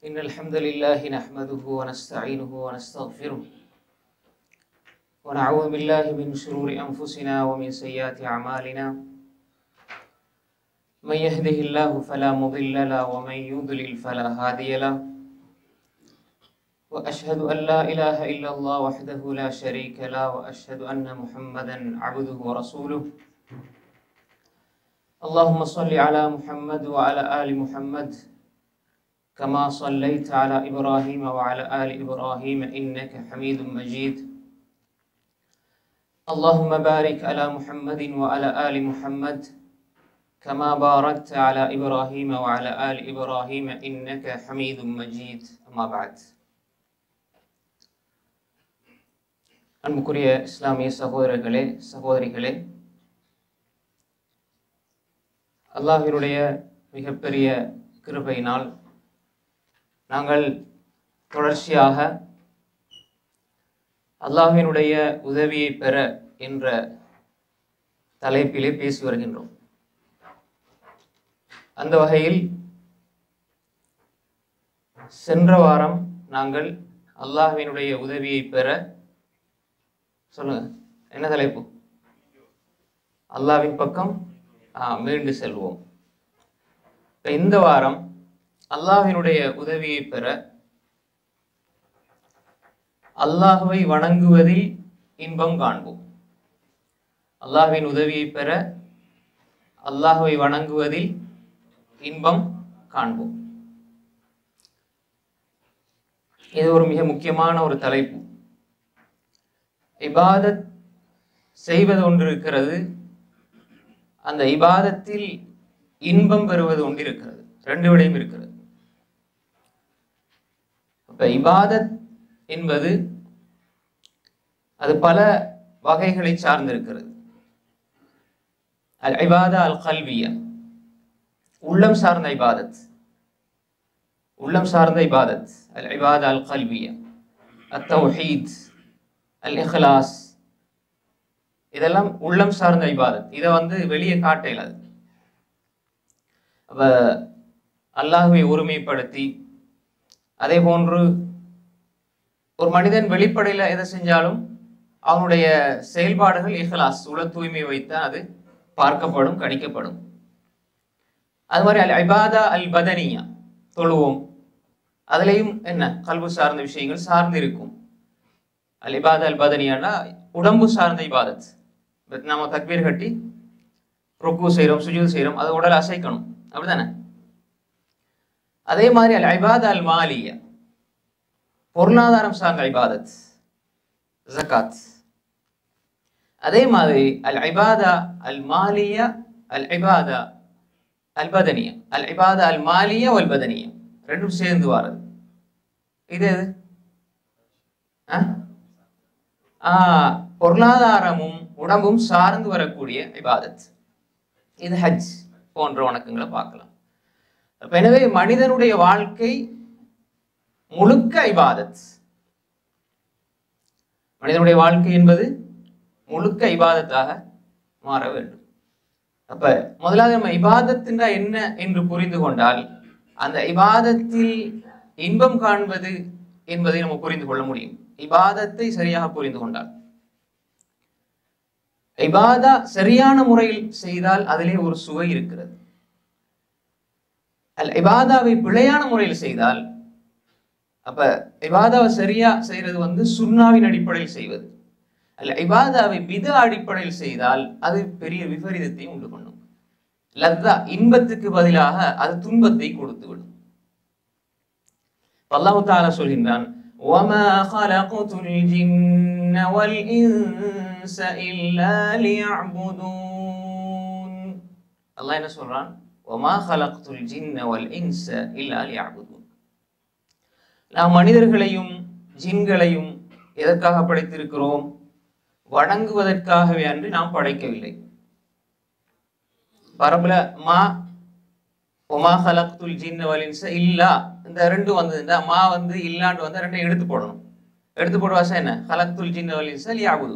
إن الحمد لله نحمده ونستعينه ونستغفره ونعوذ بالله من شرور أنفسنا ومن سيئات أعمالنا من يهده الله فلا مضل له ومن يضلل فلا هادي له وأشهد أن لا إله إلا الله وحده لا شريك له وأشهد أن محمدا عبده ورسوله اللهم صل على محمد وعلى آل محمد كما صليت على إبراهيم وعلى آل إبراهيم إنك حميد مجيد اللهم بارك على محمد وعلى آل محمد كما باركت على إبراهيم وعلى آل إبراهيم إنك حميد مجيد أما بعد அன்புக்குரிய இஸ்லாமிய சகோதரர்களே சகோதரிகளே அல்லாஹினுடைய மிகப்பெரிய கிருபையினால் நாங்கள் தொடர்ச்சியாக அல்லாஹினுடைய உதவியை பெற என்ற தலைப்பிலே பேசி வருகின்றோம் அந்த வகையில் சென்ற வாரம் நாங்கள் அல்லாஹ்வினுடைய உதவியை பெற சொல்லுங்க என்ன தலைப்பு அல்லாவின் பக்கம் ஆ, மீண்டு செல்வோம் இப்ப இந்த வாரம் அல்லாஹ்வினுடைய உதவியை பெற அல்லாஹ்வை வணங்குவதில் இன்பம் காண்போம் அல்லாஹ்வின் உதவியை பெற அல்லாஹ்வை வணங்குவதில் இன்பம் காண்போம் இது ஒரு மிக முக்கியமான ஒரு தலைப்பு இபாதத் செய்வது ஒன்று இருக்கிறது அந்த இபாதத்தில் இன்பம் பெறுவது ஒன்று இருக்கிறது ரெண்டு விடையும் இருக்கிறது அப்ப இபாதத் என்பது அது பல வகைகளை சார்ந்திருக்கிறது அல் இபாதா அல் கல்வியா உள்ளம் சார்ந்த இபாதத் உள்ளம் சார்ந்த இபாதத் அல் இபாதா அல் கல்வியா அத் தௌஹீத் அல் இஹ்லாஸ் இதெல்லாம் உள்ளம் சார்ந்த இபாதத் இதை வந்து வெளியே காட்ட இயலாது அப்ப அல்லாஹுவை ஒருமைப்படுத்தி அதே போன்று ஒரு மனிதன் வெளிப்படையில் எதை செஞ்சாலும் அவனுடைய செயல்பாடுகள் இஹ்லாஸ் உள தூய்மை வைத்தான் அது பார்க்கப்படும் கணிக்கப்படும் அது மாதிரி அல் ஐபாதா அல் பதனியா தொழுவோம் அதுலேயும் என்ன கல்வி சார்ந்த விஷயங்கள் சார்ந்து இருக்கும் அல் இபாதா அல் பதனியானா உடம்பு சார்ந்த இபாதத் இப்ப நாம தக்பீர் கட்டி ருக்கு செய்கிறோம் சுஜூத் செய்கிறோம் அதை உடல் அசைக்கணும் அப்படிதானே அதே மாதிரி அல் ஐபாதா அல் மாலியா பொருளாதாரம் சார்ந்த இபாதத் ஜகாத் அதே மாதிரி அல் ஐபாதா அல் மாலியா அல் ஐபாதா அல் பதனியா அல் ஐபாதா அல் மாலியா அல் பதனியா ரெண்டும் சேர்ந்து வாரது இது எது ஆ? ஆ, பொருளாதாரமும் உடம்பும் சார்ந்து வரக்கூடிய இபாதத் இது ஹஜ் போன்ற வணக்கங்களை பார்க்கலாம் அப்ப எனவே மனிதனுடைய வாழ்க்கை முழுக்க இபாதத் மனிதனுடைய வாழ்க்கை என்பது முழுக்க இபாதத்தாக மாற வேண்டும் அப்ப முதலாவது நம்ம இபாதத்துனா என்ன என்று புரிந்து கொண்டால் அந்த இபாதத்தில் இன்பம் காண்பது என்பதை நம்ம புரிந்து கொள்ள முடியும் இபாதத்தை சரியாக புரிந்து கொண்டால் இபாதா சரியான முறையில் செய்தால் அதிலே ஒரு சுவை இருக்கிறது அல் இபாதாவை பிழையான முறையில் செய்தால் அப்ப இபாதாவை சரியா செய்யறது வந்து சுன்னாவின் அடிப்படையில் செய்வது அல்ல இபாதாவை பித அடிப்படையில் செய்தால் அது பெரிய விபரீதத்தை உண்டு பண்ணும் லத்தா இன்பத்துக்கு பதிலாக அது துன்பத்தை கொடுத்து விடும் அல்லாஹ் தாலா சொல்கின்றான் وَمَا خَلَقْتُ الْجِنَّ وَالْإِنسَ إِلَّا لِيَعْبُدُونَ அல்லாஹ் என்ன சொல்றான் وَمَا خَلَقْتُ الْجِنَّ وَالْإِنسَ إِلَّا لِيَعْبُدُونَ நாம் மனிதர்களையும் ஜின்களையும் எதற்காக படைத்திருக்கிறோம் வணங்குவதற்காகவே அன்று நாம் படைக்கவில்லை பரபல மா ஒமா ஹலக்துல் ஜின்ன வலின்ச இல்லா இந்த ரெண்டும் வந்ததுன்னா மா வந்து இல்லாண்டு வந்து ரெண்டையும் எடுத்து போடணும் எடுத்து போடுவாசா என்ன ஹலக்துல் ஜின்ன வலின்ச லியாகுது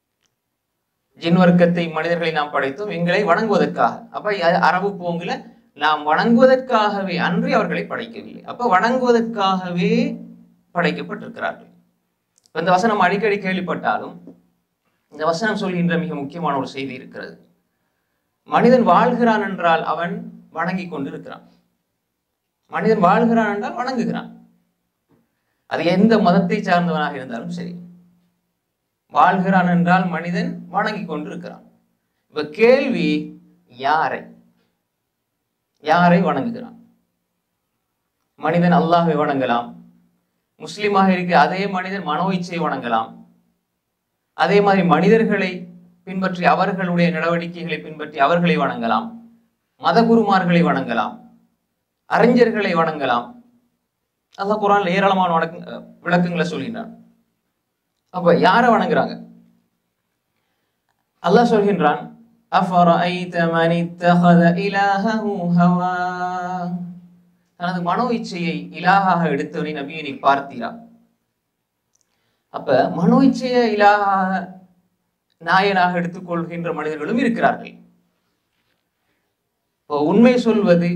ஜின் வர்க்கத்தை மனிதர்களை நாம் படைத்தோம் எங்களை வணங்குவதற்காக அப்ப அது அரபு போங்குல நாம் வணங்குவதற்காகவே அன்றி அவர்களை படைக்கவில்லை அப்ப வணங்குவதற்காகவே படைக்கப்பட்டிருக்கிறார்கள் இப்ப இந்த வசனம் அடிக்கடி கேள்விப்பட்டாலும் இந்த வசனம் சொல்கின்ற மிக முக்கியமான ஒரு செய்தி இருக்கிறது மனிதன் வாழ்கிறான் என்றால் அவன் வணங்கி கொண்டிருக்கிறான் மனிதன் வாழ்கிறான் என்றால் வணங்குகிறான் அது எந்த மதத்தை சார்ந்தவனாக இருந்தாலும் சரி வாழ்கிறான் என்றால் மனிதன் வணங்கி கொண்டிருக்கிறான் இப்ப கேள்வி யாரை யாரை வணங்குகிறான் மனிதன் அல்லாஹ்வை வணங்கலாம் முஸ்லிமாக இருக்க அதே மனிதன் மனோ இச்சையை வணங்கலாம் அதே மாதிரி மனிதர்களை பின்பற்றி அவர்களுடைய நடவடிக்கைகளை பின்பற்றி அவர்களை வணங்கலாம் மதகுருமார்களை வணங்கலாம் அறிஞர்களை வணங்கலாம் அல்லாஹ் குரான்ல ஏராளமான வணக்க விளக்கங்களை சொல்கின்றான் அப்ப யாரை வணங்குறாங்க அல்லாஹ் சொல்கின்றான் அஃபரஐத மன் இத்தஹத இலாஹஹு ஹவா தனது மனோ இச்சையை இலாகாக எடுத்தவனை நபியை நீ பார்த்தீரா அப்ப மனோ இச்சையை இலாகாக நாயனாக எடுத்துக்கொள்கின்ற மனிதர்களும் இருக்கிறார்கள் இப்போ உண்மை சொல்வது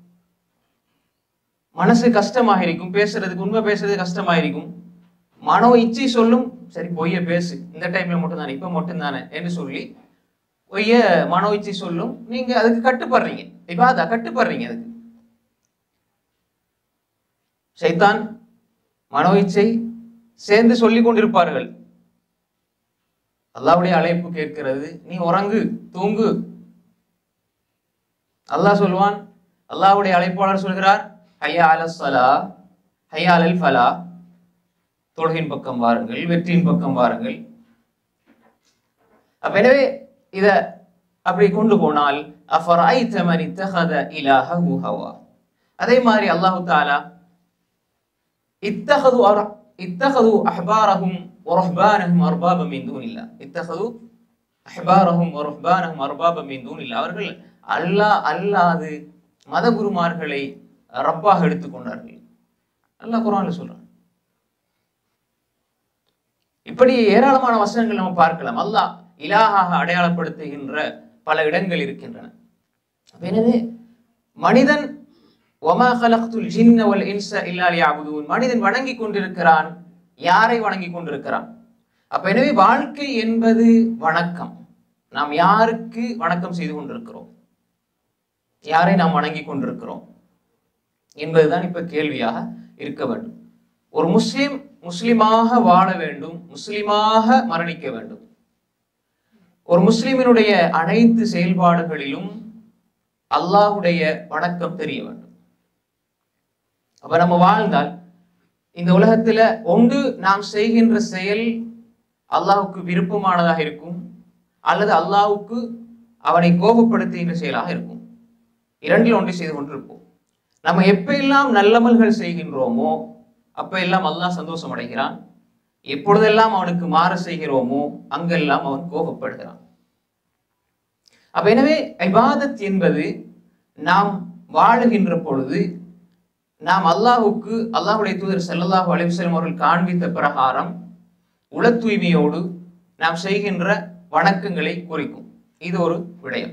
மனசு கஷ்டமாக இருக்கும் பேசுறதுக்கு உண்மை பேசுறது கஷ்டமாக இருக்கும் மனோ இச்சை சொல்லும் சரி பொய்ய பேசு இந்த டைம்ல மட்டும் தானே இப்ப மட்டும் தானே என்று சொல்லி பொய்ய மனோ இச்சை சொல்லும் நீங்க அதுக்கு கட்டுப்படுறீங்க இப்ப அதை கட்டுப்படுறீங்க அதுக்கு சைத்தான் மனோ இச்சை சேர்ந்து சொல்லிக் கொண்டிருப்பார்கள் அல்லாவுடைய அழைப்பு கேட்கிறது நீ உறங்கு தூங்கு அல்லாஹ் சொல்லுவான் அல்லாஹ்வுடைய அழைப்பாளர் சொல்கிறார் ஹையா அல சலா ஹையா அலல் ஃபலா தொழுகின் பக்கம் வாருங்கள் வெற்றியின் பக்கம் வாருங்கள் அப்ப எனவே இத அப்படி கொண்டு போனால் அஃபரைத மன் இத்தஹத இலாஹஹு ஹவா அதே மாதிரி அல்லாஹு தாலா இத்தஹது அர- இத்தஹது அஹ்பாரஹும் வரஹ்பானஹும் அர்பாப மின் தூனில்லா இத்தஹது அஹ்பாரஹும் வரஹ்பானஹும் அர்பாப மின் தூனில்லா அவர்கள் அல்லாஹ் அல்லாது மதகுருமார்களை ரப்பாக எடுத்துக்கொண்டார்கள் அல்லாஹ் குர்ஆன்ல சொல்றான் இப்படி ஏராளமான வசனங்கள் நம்ம பார்க்கலாம் அல்லாஹ் இலாஹாக அடையாளப்படுத்துகின்ற பல இடங்கள் இருக்கின்றன அப்ப எனவே மனிதன் ஒமா கலக்துல் ஜின்ன வல் இன்ச இல்லா லியஅபுதூன் மனிதன் வணங்கி கொண்டிருக்கிறான் யாரை வணங்கி கொண்டிருக்கிறான் அப்ப எனவே வாழ்க்கை என்பது வணக்கம் நாம் யாருக்கு வணக்கம் செய்து கொண்டிருக்கிறோம் யாரை நாம் வணங்கி கொண்டிருக்கிறோம் என்பதுதான் இப்ப கேள்வியாக இருக்க வேண்டும் ஒரு முஸ்லிம் முஸ்லிமாக வாழ வேண்டும் முஸ்லிமாக மரணிக்க வேண்டும் ஒரு முஸ்லிமினுடைய அனைத்து செயல்பாடுகளிலும் அல்லாஹுடைய வணக்கம் தெரிய வேண்டும் அப்ப நம்ம வாழ்ந்தால் இந்த உலகத்துல ஒன்று நாம் செய்கின்ற செயல் அல்லாஹ்வுக்கு விருப்பமானதாக இருக்கும் அல்லது அல்லாஹ்வுக்கு அவனை கோபப்படுத்துகின்ற செயலாக இருக்கும் இரண்டில் ஒன்றை செய்து கொண்டிருப்போம் நம்ம எப்ப எல்லாம் நல்லமல்கள் செய்கின்றோமோ அப்ப எல்லாம் அல்லாஹ் சந்தோஷம் அடைகிறான் எப்பொழுதெல்லாம் அவனுக்கு மாற செய்கிறோமோ அங்கெல்லாம் அவன் கோபப்படுகிறான் அப்ப எனவே இபாதத் என்பது நாம் வாழுகின்ற பொழுது நாம் அல்லாஹ்வுக்கு அல்லாஹ்வுடைய தூதர் ஸல்லல்லாஹு அலைஹி வஸல்லம் அவர்கள் காண்பித்த பிரகாரம் உள தூய்மையோடு நாம் செய்கின்ற வணக்கங்களை குறிக்கும் இது ஒரு விடயம்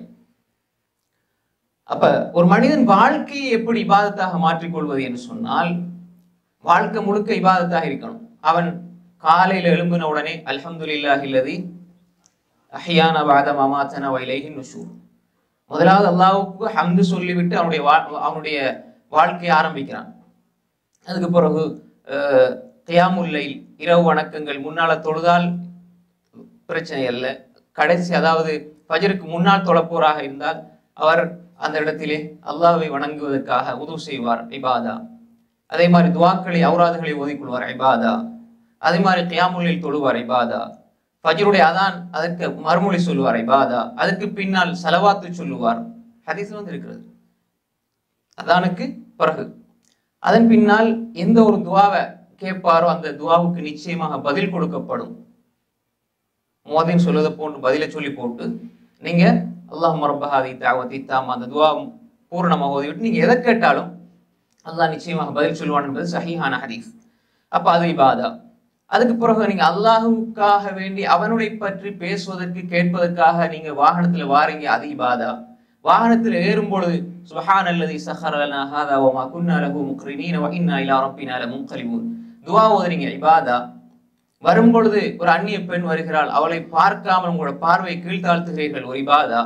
அப்ப ஒரு மனிதன் வாழ்க்கையை எப்படி இபாதத்தாக மாற்றிக்கொள்வது என்று சொன்னால் வாழ்க்கை முழுக்க இபாதத்தாக இருக்கணும் அவன் காலையில எழும்பின உடனே அல்ஹம்துலில்லாஹி அல்லதி அஹ்யானா பாத மமாத்தன வைலைஹி நுஷூர் முதலாவது அல்லாஹ்வுக்கு ஹம்து சொல்லிவிட்டு அவனுடைய வா- அவனுடைய வாழ்க்கையை ஆரம்பிக்கிறான் அதுக்கு பிறகு அஹ், கியாமுல் லைல் இரவு வணக்கங்கள் முன்னால தொழுதால் பிரச்சனை அல்ல கடைசி அதாவது ஃபஜருக்கு முன்னால் தொழப்போராக இருந்தால் அவர் அந்த இடத்திலே அல்லாஹ்வை வணங்குவதற்காக உதவு செய்வார் இபாதா அதே மாதிரி துவாக்களை அவுராதுகளை ஓதிக்கொள்வார் இபாதா அதே மாதிரி கியாமுல்லில் தொழுவார் இபாதா ஃபஜ்ருடைய அதான் அதற்கு மறுமொழி சொல்லுவார் இபாதா அதுக்கு பின்னால் சலவாத்து சொல்லுவார் ஹதீஸ் வந்து இருக்கிறது அதானுக்கு பிறகு அதன் பின்னால் எந்த ஒரு துவாவை கேட்பாரோ அந்த துவாவுக்கு நிச்சயமாக பதில் கொடுக்கப்படும் மோதின் சொல்வதை போன்று பதிலை சொல்லி போட்டு நீங்க அல்லாஹ் மரபஹாதி தாவதி தாம் அந்த துவா பூரணமாக ஓதிவிட்டு நீங்க எதை கேட்டாலும் அல்லாஹ் நிச்சயமாக பதில் சொல்லுவான் என்பது சஹீஹான ஹதீஸ் அப்ப அது இபாதா அதுக்கு பிறகு நீங்க அல்லாஹுக்காக வேண்டி அவனுடைய பற்றி பேசுவதற்கு கேட்பதற்காக நீங்க வாகனத்துல வாரீங்க அது இபாதா வாகனத்துல ஏறும் பொழுது சுபஹான் அல்லதி சஹர லனா ஹாதா வமா குன்னா லஹு முக்ரினீன வ இன்னா இலா ரப்பினா லமுன்கலிபூன் துஆ ஓதுறீங்க இபாதா வரும் பொழுது ஒரு அந்நிய பெண் வருகிறாள் அவளை பார்க்காமல் உங்களோட பார்வை கீழ்த்தாழ்த்துகிறீர்கள் ஒரு இபாதா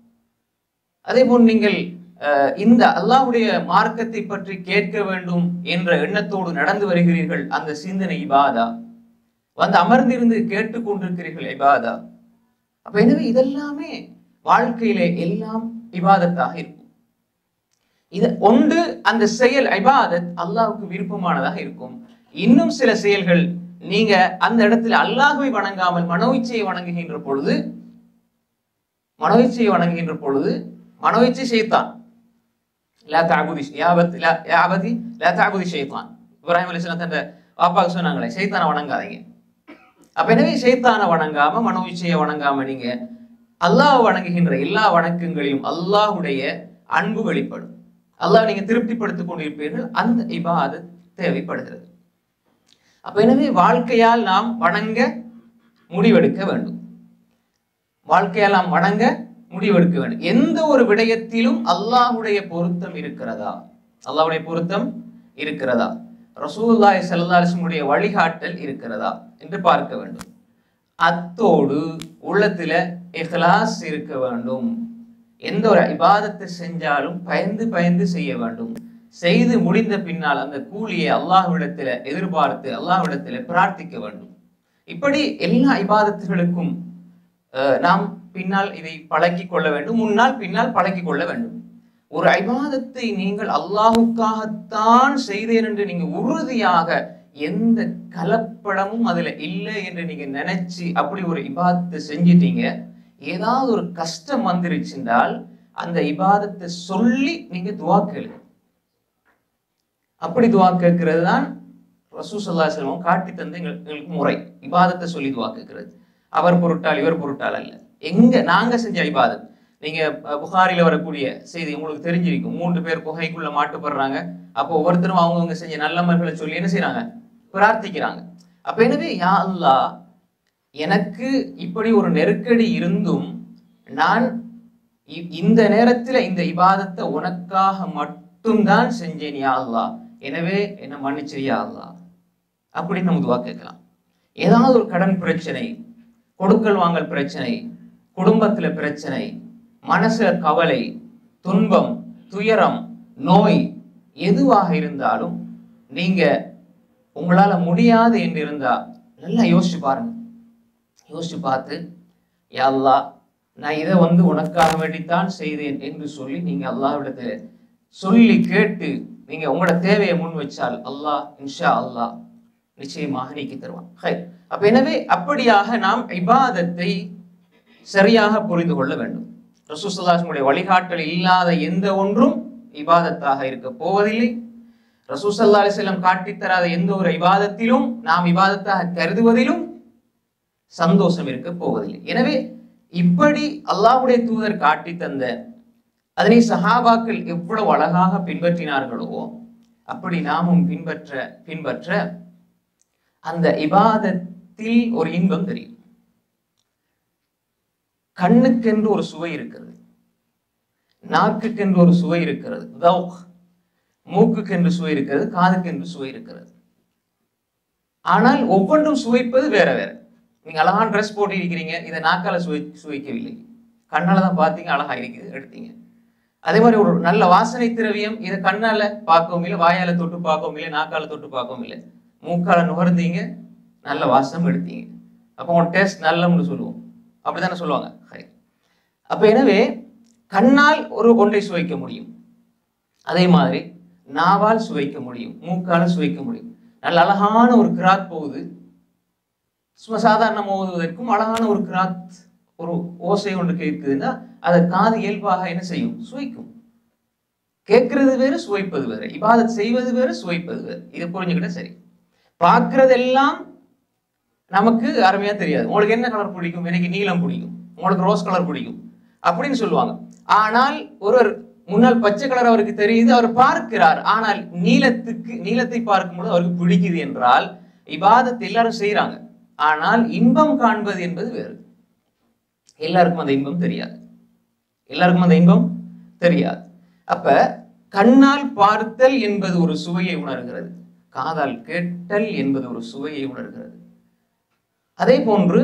அதே போல் நீங்கள் அஹ், இந்த அல்லாஹ்வுடைய மார்க்கத்தை பற்றி கேட்க வேண்டும் என்ற எண்ணத்தோடு நடந்து வருகிறீர்கள் அந்த சிந்தனை இபாதா வந்து அமர்ந்திருந்து கேட்டுக்கொண்டிருக்கிறீர்கள் இபாதா அப்ப எனவே இதெல்லாமே வாழ்க்கையிலே எல்லாம் இபாதத்தாக இருக்கும் இது ஒன்று அந்த செயல் இபாதத் அல்லாஹ்வுக்கு விருப்பமானதாக இருக்கும் இன்னும் சில செயல்கள் நீங்க அந்த இடத்துல அல்லாஹ்வை வணங்காமல் மனோயிச்சையை வணங்குகின்ற பொழுது மனோயிச்சையை வணங்குகின்ற பொழுது மனோயிச்சை செய்தான் லா தாபுதி யாபத் லா யாபதி லா தாபுதி ஷைத்தான் இப்ராஹிம் அலைஹிஸ்ஸலாம் தன் பாப்பாவுக்கு சொன்னாங்களே ஷைத்தானை வணங்காதீங்க அப்ப எனவே ஷைத்தானை வணங்காம மனோயிச்சையை வணங்காம நீங்க அல்லாஹ் வணங்குகின்ற எல்லா வணக்கங்களையும் அல்லாஹ்வுடைய அன்பு வெளிப்படும் அல்லாஹ் நீங்க திருப்திப்படுத்திக் கொண்டிருப்பீர்கள் அந்த இபாதத் தேவைப்படுகிறது அப்ப எனவே வாழ்க்கையால் நாம் வணங்க முடிவெடுக்க வேண்டும் வாழ்க்கையால் நாம் வணங்க முடிவெடுக்க வேண்டும் எந்த ஒரு விடயத்திலும் அல்லாஹ்வுடைய பொருத்தம் இருக்கிறதா அல்லாஹ்வுடைய பொருத்தம் இருக்கிறதா ரசூலுல்லாஹி ஸல்லல்லாஹு அலைஹி வஸல்லம் உடைய வழிகாட்டல் இருக்கிறதா என்று பார்க்க வேண்டும் அத்தோடு உள்ளத்துல இஹ்லாஸ் இருக்க வேண்டும் எந்த ஒரு இபாதத்தை செஞ்சாலும் பயந்து பயந்து செய்ய வேண்டும் செய்து முடிந்த பின்னால் அந்த கூலியை அல்லாஹ்விடத்துல எதிர்பார்த்து அல்லாஹ்விடத்துல பிரார்த்திக்க வேண்டும் இப்படி எல்லா இபாதத்துகளுக்கும் அஹ், நாம் பின்னால் இதை பழக்கிக் கொள்ள வேண்டும் முன்னால் பின்னால் பழக்கிக் கொள்ள வேண்டும் ஒரு ஐபாதத்தை நீங்கள் அல்லாஹுக்காகத்தான் செய்தேன் என்று நீங்க உறுதியாக எந்த கலப்படமும் அதுல இல்லை என்று நீங்க நினைச்சு அப்படி ஒரு இபாதத்தை செஞ்சிட்டீங்க ஏதாவது ஒரு கஷ்டம் வந்துருச்சுன்றால் அந்த இபாதத்தை சொல்லி நீங்க துவா கேளுங்க அப்படி துவா கேட்கிறது தான் ரசூ சல்லாஹ் காட்டி தந்து எங்கள்- எங்களுக்கு முறை இபாதத்தை சொல்லி துவா கேட்கிறது அவர் பொருட்டால் இவர் பொருட்டால் அல்ல எங்க நாங்க செஞ்ச இபாதத் நீங்க அஹ், புகாரில வரக்கூடிய செய்தி உங்களுக்கு தெரிஞ்சிருக்கும் மூன்று பேர் குகைக்குள்ள மாட்டுப்படுறாங்க அப்போ ஒவ்வொருத்தரும் அவங்கவங்க செஞ்ச நல்லமர்களை சொல்லி என்ன செய்றாங்க பிரார்த்திக்கிறாங்க அப்ப எனவே யா அல்லாஹ் எனக்கு இப்படி ஒரு நெருக்கடி இருந்தும் நான் இ- இந்த நேரத்துல இந்த இபாதத்தை உனக்காக மட்டும்தான் செஞ்சேன் யா அல்லாஹ் எனவே என்ன மன்னிச்சிரு யா அல்லாஹ் அப்படின்னு நம்ம துவா கேட்கலாம் ஏதாவது ஒரு கடன் பிரச்சனை கொடுக்கல் வாங்கல் பிரச்சனை குடும்பத்துல பிரச்சனை மனசுல கவலை துன்பம் துயரம் நோய் எதுவாக இருந்தாலும் நீங்க உங்களால முடியாது என்று இருந்தா நல்லா யோசிச்சு பாருங்க யோசிச்சு பார்த்து யா அல்லாஹ் நான் இதை வந்து உனக்காக வேண்டித்தான் செய்தேன் என்று சொல்லி நீங்க அல்லாஹ்விடத்துல சொல்லி கேட்டு நீங்க உங்களோட தேவையை முன் வச்சால் அல்லாஹ் இன்ஷா அல்லாஹ் நிச்சயமாக நீக்கி தருவான் ஹை. அப்ப எனவே அப்படியாக நாம் இபாதத்தை சரியாக புரிந்து கொள்ள வேண்டும் ரசூசல்லாசனுடைய வழிகாட்டல் இல்லாத எந்த ஒன்றும் இபாதத்தாக இருக்க போவதில்லை ரசூசல்லா அலிஸ்லம் காட்டித் தராத எந்த ஒரு இபாதத்திலும் நாம் இபாதத்தாக கருதுவதிலும் சந்தோஷம் இருக்க போவதில்லை எனவே இப்படி அல்லாஹ்வுடைய தூதர் காட்டி தந்த அதனை சஹாபாக்கள் எவ்வளவு அழகாக பின்பற்றினார்களோ அப்படி நாமும் பின்பற்ற பின்பற்ற அந்த இபாதத்தில் ஒரு இன்பம் தெரியும் கண்ணுக்கென்று ஒரு சுவை இருக்கிறது நாக்குக்கென்று ஒரு சுவை இருக்கிறது தௌக் மூக்குக்கென்று சுவை இருக்கிறது காதுக்கென்று சுவை இருக்கிறது ஆனால் ஒவ்வொன்றும் சுவைப்பது வேற வேற நீங்க அழகான ட்ரெஸ் போட்டு இருக்கிறீங்க இதை நாக்கால சுவை சுவைக்கவில்லை கண்ணால தான் பார்த்தீங்க அழகா இருக்குது எடுத்தீங்க அதே மாதிரி ஒரு நல்ல வாசனை திரவியம் இதை கண்ணால பார்க்கவும் இல்லை வாயால தொட்டு பார்க்கவும் இல்லை நாக்கால தொட்டு பார்க்கவும் இல்லை மூக்கால நுகர்ந்தீங்க நல்ல வாசம் எடுத்தீங்க அப்போ உங்க டேஸ்ட் நல்லம்னு சொல்லுவோம் அப்படித்தானே சொல்லுவாங்க ஹை. அப்ப எனவே கண்ணால் ஒரு ஒன்றை சுவைக்க முடியும் அதே மாதிரி நாவால் சுவைக்க முடியும் மூக்கால சுவைக்க முடியும் நல்ல அழகான ஒரு கிராத் போகுது சும்மா சாதாரண ஓதுவதற்கும் அழகான ஒரு கிராத் ஒரு ஓசை ஒன்று கேட்குதுன்னா அதை காது இயல்பாக என்ன செய்யும் சுவைக்கும் கேட்கறது வேறு சுவைப்பது வேறு இபாதத் செய்வது வேறு சுவைப்பது வேறு இதை புரிஞ்சுக்கிட்டா சரி பார்க்கறதெல்லாம் நமக்கு அருமையா தெரியாது உங்களுக்கு என்ன கலர் பிடிக்கும் எனக்கு நீலம் பிடிக்கும் உங்களுக்கு ரோஸ் கலர் பிடிக்கும் அப்படின்னு சொல்லுவாங்க ஆனால் ஒருவர் முன்னால் பச்சை கலர் அவருக்கு தெரியுது அவர் பார்க்கிறார் ஆனால் நீலத்துக்கு நீலத்தை பார்க்கும்போது அவருக்கு பிடிக்குது என்றால் இபாதத்தை எல்லாரும் செய்றாங்க ஆனால் இன்பம் காண்பது என்பது வேறு எல்லாருக்கும் அந்த இன்பம் தெரியாது எல்லாருக்கும் அந்த இன்பம் தெரியாது அப்ப கண்ணால் பார்த்தல் என்பது ஒரு சுவையை உணர்கிறது காதால் கேட்டல் என்பது ஒரு சுவையை உணர்கிறது அதே போன்று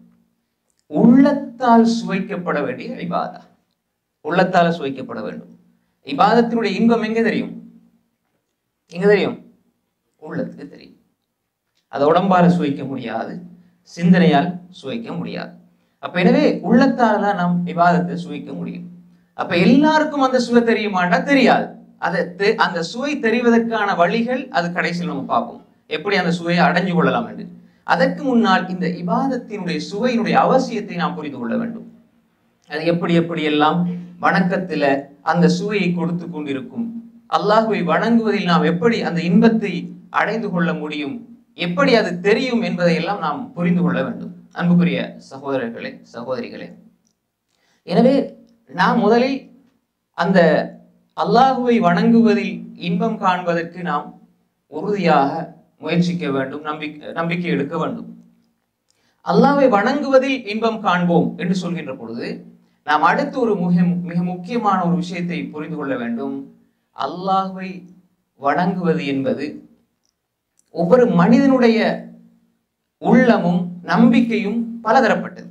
உள்ளத்தால் சுவைக்கப்பட வேண்டிய இபாதா உள்ளத்தால் சுவைக்கப்பட வேண்டும் இபாதத்தினுடைய இன்பம் எங்க தெரியும் எங்க தெரியும் உள்ளத்துக்கு தெரியும் அதை உடம்பால சுவைக்க முடியாது சிந்தனையால் சுவைக்க முடியாது அப்ப எனவே உள்ளத்தால தான் நாம் விவாதத்தை சுவைக்க முடியும் அப்ப எல்லாருக்கும் அந்த சுவை தெரியுமாண்டா தெரியாது அதை தெ- அந்த சுவை தெரிவதற்கான வழிகள் அது கடைசியில் நம்ம பார்ப்போம் எப்படி அந்த சுவையை அடைஞ்சு கொள்ளலாம் என்று அதற்கு முன்னால் இந்த இபாதத்தினுடைய சுவையினுடைய அவசியத்தை நாம் புரிந்து கொள்ள வேண்டும் அது எப்படி எப்படி எல்லாம் வணக்கத்துல அந்த சுவையை கொடுத்து கொண்டிருக்கும் அல்லாஹுவை வணங்குவதில் நாம் எப்படி அந்த இன்பத்தை அடைந்து கொள்ள முடியும் எப்படி அது தெரியும் என்பதை எல்லாம் நாம் புரிந்து கொள்ள வேண்டும் அன்புக்குரிய சகோதரர்களே சகோதரிகளே எனவே நாம் முதலில் அந்த அல்லாஹுவை வணங்குவதில் இன்பம் காண்பதற்கு நாம் உறுதியாக முயற்சிக்க வேண்டும் நம்பிக்கை நம்பிக்கை எடுக்க வேண்டும் அல்லாஹ்வை வணங்குவதில் இன்பம் காண்போம் என்று சொல்கின்ற பொழுது நாம் அடுத்து ஒரு மிக மிக முக்கியமான ஒரு விஷயத்தை புரிந்து கொள்ள வேண்டும் அல்லாஹ்வை வணங்குவது என்பது ஒவ்வொரு மனிதனுடைய உள்ளமும் நம்பிக்கையும் பலதரப்பட்டது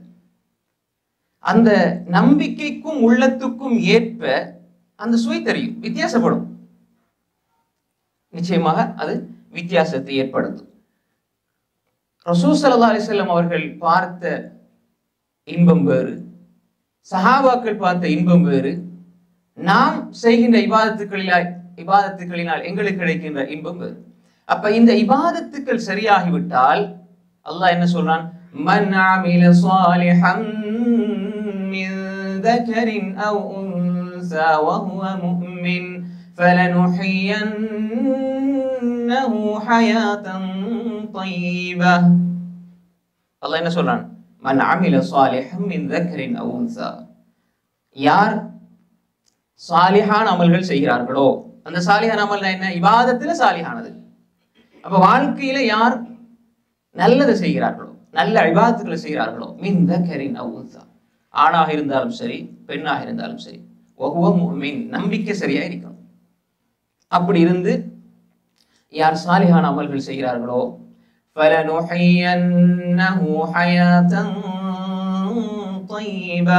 அந்த நம்பிக்கைக்கும் உள்ளத்துக்கும் ஏற்ப அந்த சுவை தெரியும் வித்தியாசப்படும் நிச்சயமாக அது வித்தியாசத்தை ஏற்படுத்தும் ரசூல் ஸல்லல்லாஹு அலைஹி வஸல்லம் அவர்கள் பார்த்த இன்பம் வேறு சஹாபாக்கள் பார்த்த இன்பம் வேறு நாம் செய்கின்ற இபாதத்துக்களினால் இபாதத்துக்களினால் எங்களுக்கு கிடைக்கின்ற இன்பம் வேறு அப்ப இந்த இபாதத்துக்கள் சரியாகிவிட்டால் அல்லாஹ் என்ன சொல்றான் மன் அமில சாலிஹம் மின் ذكر أو أنثى وهو مؤمن فلنحيينه حياة طيبة அல்லாஹ் என்ன சொல்றான் மன் அமில சாலிஹம் மின் ذكر أو أنثى யார் சாலிஹான் அமல்கள் செய்கிறார்களோ அந்த சாலிஹான் அமல் என்ன இபாதத்துல சாலிஹானது அப்ப வாழ்க்கையில யார் நல்லதை செய்கிறார்களோ நல்ல இபாதத்துக்களை செய்கிறார்களோ மின் தக்கரின் அவுன்சா ஆணாக இருந்தாலும் சரி பெண்ணாக இருந்தாலும் சரி ஒவ்வொ முஃமின் நம்பிக்கை சரியா இருக்கணும் அப்படி இருந்து யார் சாலிஹான் அமல்கள் செய்கிறார்களோ فَلَنُحْيِيَنَّهُ حَيَاةً طَيِّبَةً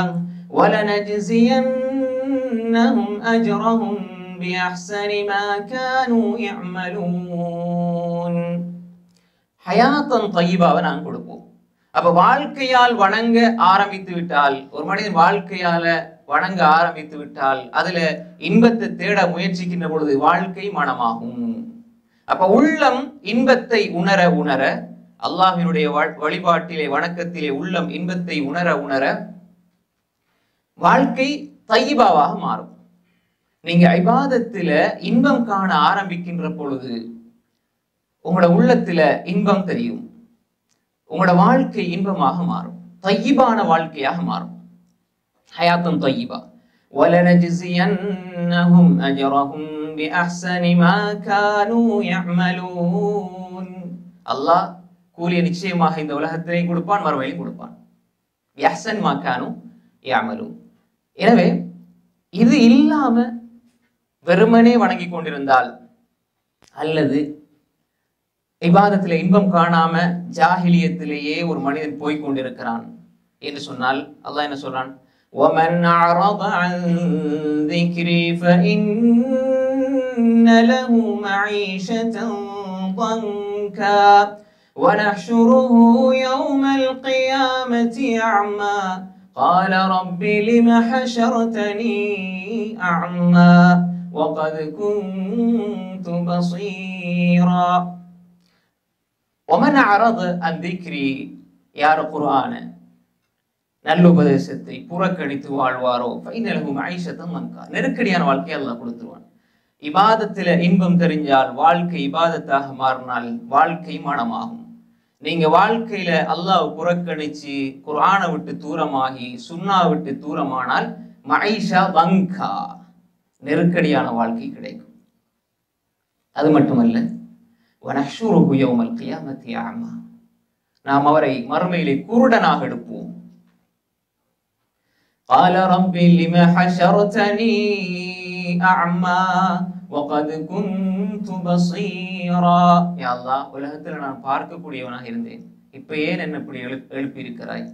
وَلَنَجْزِيَنَّهُمْ أَجْرَهُمْ بِأَحْسَنِ مَا كَانُوا يَعْمَلُونَ ஹயாத்தன் தையிபாவை நான் கொடுப்போம் அப்ப வாழ்க்கையால் வணங்க ஆரம்பித்து விட்டால் ஒரு மனிதன் வாழ்க்கையால வணங்க ஆரம்பித்து விட்டால் அதுல இன்பத்தை தேட முயற்சிக்கின்ற பொழுது வாழ்க்கை மனமாகும் அப்ப உள்ளம் இன்பத்தை உணர உணர அல்லாஹ்வினுடைய வ- வழிபாட்டிலே வணக்கத்திலே உள்ளம் இன்பத்தை உணர உணர வாழ்க்கை தையிபாவாக மாறும் நீங்க இபாதத்துல இன்பம் காண ஆரம்பிக்கின்ற பொழுது உங்களோட உள்ளத்துல இன்பம் தெரியும் உங்களோட வாழ்க்கை இன்பமாக மாறும் தையிபான வாழ்க்கையாக மாறும் ஹயாத்தம் தையிபா وَلَنَجْزِيَنَّهُمْ أَجْرَهُمْ بِأَحْسَنِ مَا كَانُوا يَعْمَلُونَ அல்லாஹ் கூலிய நிச்சயமாக இந்த உலகத்திலே கொடுப்பான் மறுமையிலும் கொடுப்பான் யஹ்சன் மா கானு யாமலும் எனவே இது இல்லாம வெறுமனே வணங்கி கொண்டிருந்தால் அல்லது இபாதத்திலே இன்பம் காணாம ஜாஹிலியத்திலேயே ஒரு மனிதன் போய் கொண்டிருக்கிறான் என்று சொன்னால் அல்லாஹ் என்ன சொல்றான் وَمَنْ أَعْرَضَ عَنْ ذِكْرِي فَإِنَّ لَهُ مَعِيشَةً ضَنكًا وَنَحْشُرُهُ يَوْمَ الْقِيَامَةِ أَعْمَى قَالَ رَبِّ لِمَ حَشَرْتَنِي أَعْمَى وَقَدْ كُنْتُ بَصِيرًا ஒமன் அறது அந்திக்ரி யார் குர்ஆன நல்லுபதேசத்தை புறக்கணித்து வாழ்வாரோ ஃபைனலகும் ஐஷத்தம் மன்கா நெருக்கடியான வாழ்க்கையை அல்லாஹ் கொடுத்துருவான் இபாதத்துல இன்பம் தெரிஞ்சால் வாழ்க்கை இபாதத்தாக மாறினால் வாழ்க்கை மனமாகும் நீங்க வாழ்க்கையில அல்லாஹ் புறக்கணிச்சு குர்ஆனை விட்டு தூரமாகி சுன்னா விட்டு தூரமானால் மைஷா வங்கா நெருக்கடியான வாழ்க்கை கிடைக்கும் அது மட்டுமல்ல وَنَحْشُرُهُ يَوْمَ الْقِيَامَةِ أَعْمَى நாம் அவரை மறுமையிலே குருடனாக எடுப்போம் قال رب لم حشرتني أعمى وقد كنت بصيرا يا الله உலகத்துல நான் பார்க்கக்கூடியவனாக இருந்தேன் இப்ப ஏன் என்ன இப்படி எழுப்பி இருக்கிறாய்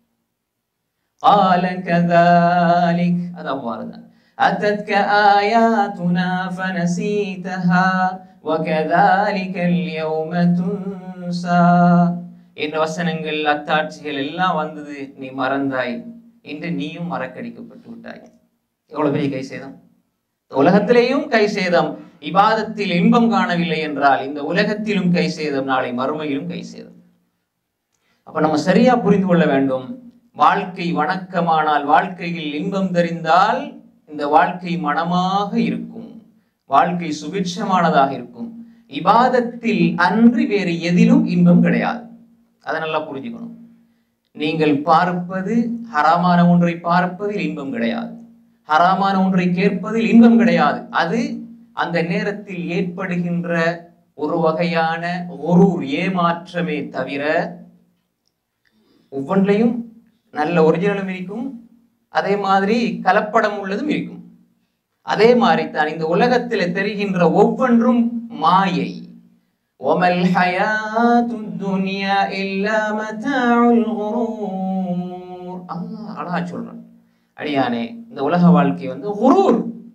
قال كذلك அது அவ்வாறுதான் أتتك آياتنا فنسيتها وكذلك اليوم تنسى என் வசனங்கள் அத்தாட்சிகள் எல்லாம் வந்தது நீ மறந்தாய் இன்று நீயும் மறக்கடிக்கப்பட்டு விட்டாய் எவ்வளவு பெரிய கை சேதம் உலகத்திலேயும் கை சேதம் இபாதத்தில் இன்பம் காணவில்லை என்றால் இந்த உலகத்திலும் கை சேதம் நாளை மறுமையிலும் கை சேதம் அப்ப நம்ம சரியா புரிந்து கொள்ள வேண்டும் வாழ்க்கை வணக்கமானால் வாழ்க்கையில் இன்பம் தெரிந்தால் இந்த வாழ்க்கை மனமாக இருக்கும் வாழ்க்கை சுபிட்சமானதாக இருக்கும் இபாதத்தில் அன்றி வேறு எதிலும் இன்பம் கிடையாது அதை நல்லா புரிஞ்சுக்கணும் நீங்கள் பார்ப்பது ஹராமான ஒன்றை பார்ப்பதில் இன்பம் கிடையாது ஹராமான ஒன்றை கேட்பதில் இன்பம் கிடையாது அது அந்த நேரத்தில் ஏற்படுகின்ற ஒரு வகையான ஒரு ஏமாற்றமே தவிர ஒவ்வொன்றையும் நல்ல ஒரிஜினலும் இருக்கும் அதே மாதிரி கலப்படம் உள்ளதும் இருக்கும் அதே மாதிரி தான் இந்த உலகத்தில் தெரிகின்ற ஒவ்வொன்றும் மாயை ஒமல் ஹயாத்து துன்யா இல்லா மதாஉல் குரூர் அல்லாஹ் அழகா சொல்றான் அடியானே இந்த உலக வாழ்க்கை வந்து குரூர்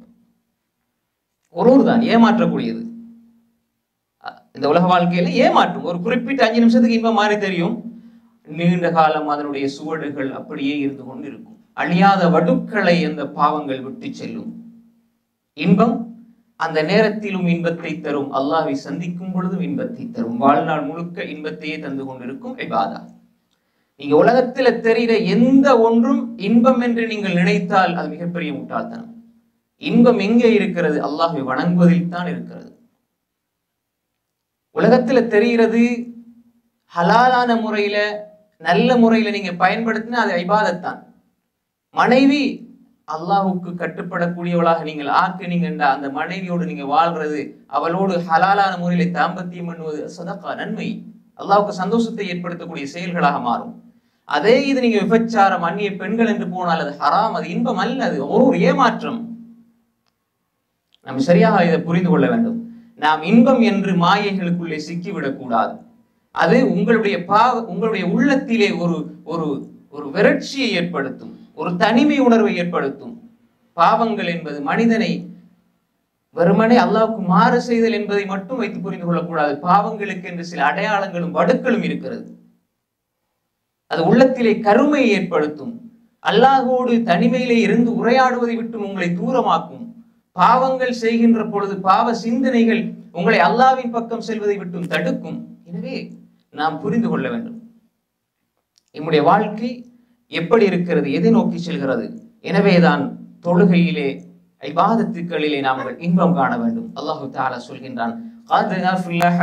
குரூர் தான் ஏமாற்றக்கூடியது அ- இந்த உலக வாழ்க்கையில ஏமாற்றும் ஒரு குறிப்பிட்ட அஞ்சு நிமிஷத்துக்கு இன்பம் மாறி தெரியும் நீண்ட காலம் அதனுடைய சுவடுகள் அப்படியே இருந்து கொண்டு இருக்கும் அழியாத வடுக்களை அந்த பாவங்கள் விட்டு செல்லும் இன்பம் அந்த நேரத்திலும் இன்பத்தை தரும் அல்லாஹ்வை சந்திக்கும் பொழுதும் இன்பத்தை தரும் வாழ்நாள் முழுக்க இன்பத்தையே தந்து கொண்டிருக்கும் இபாதா நீங்க உலகத்துல தெரிகிற எந்த ஒன்றும் இன்பம் என்று நீங்கள் நினைத்தால் அது மிகப்பெரிய முட்டாள்தனம் இன்பம் எங்கே இருக்கிறது அல்லாஹ்வை வணங்குவதில் தான் இருக்கிறது உலகத்துல தெரிகிறது ஹலாலான முறையில நல்ல முறையில நீங்க பயன்படுத்தினா அது ஐபாதத்தான் மனைவி அல்லாஹ்வுக்கு கட்டுப்படக்கூடியவளாக நீங்கள் ஆக்குனீங்கன்னா அந்த மனைவியோடு நீங்க வாழ்றது அவளோடு ஹலாலான முறையில தாம்பத்தியம் பண்ணுவது சதக்கா நன்மை அல்லாஹ்வுக்கு சந்தோஷத்தை ஏற்படுத்தக்கூடிய செயல்களாக மாறும் அதே இது நீங்க விபச்சாரம் அந்நிய பெண்கள் என்று போனால் அது ஹராம் அது இன்பம் அல்ல அது ஒரு ஏமாற்றம் நம்ம சரியாக இதை புரிந்து கொள்ள வேண்டும் நாம் இன்பம் என்று மாயைகளுக்குள்ளே சிக்கிவிடக் கூடாது அது உங்களுடைய பாவ உங்களுடைய உள்ளத்திலே ஒரு ஒரு ஒரு விரட்சியை ஏற்படுத்தும் ஒரு தனிமை உணர்வை ஏற்படுத்தும் பாவங்கள் என்பது மனிதனை வெறுமனே அல்லாஹ்வுக்கு மாறு செய்தல் என்பதை மட்டும் வைத்து புரிந்து கொள்ளக்கூடாது பாவங்களுக்கு என்று சில அடையாளங்களும் வடுக்களும் இருக்கிறது அது உள்ளத்திலே கருமையை ஏற்படுத்தும் அல்லாஹோடு தனிமையிலே இருந்து உரையாடுவதை விட்டு உங்களை தூரமாக்கும் பாவங்கள் செய்கின்ற பொழுது பாவ சிந்தனைகள் உங்களை அல்லாவின் பக்கம் செல்வதை விட்டும் தடுக்கும் எனவே நாம் புரிந்து கொள்ள வேண்டும் நம்முடைய வாழ்க்கை எப்படி இருக்கிறது எதை நோக்கி செல்கிறது எனவேதான் தொழுகையிலே ஐபாதத்துக்களிலே நாம் இன்பம் காண வேண்டும் அல்லாஹு தாலா சொல்கின்றான் قد أفلح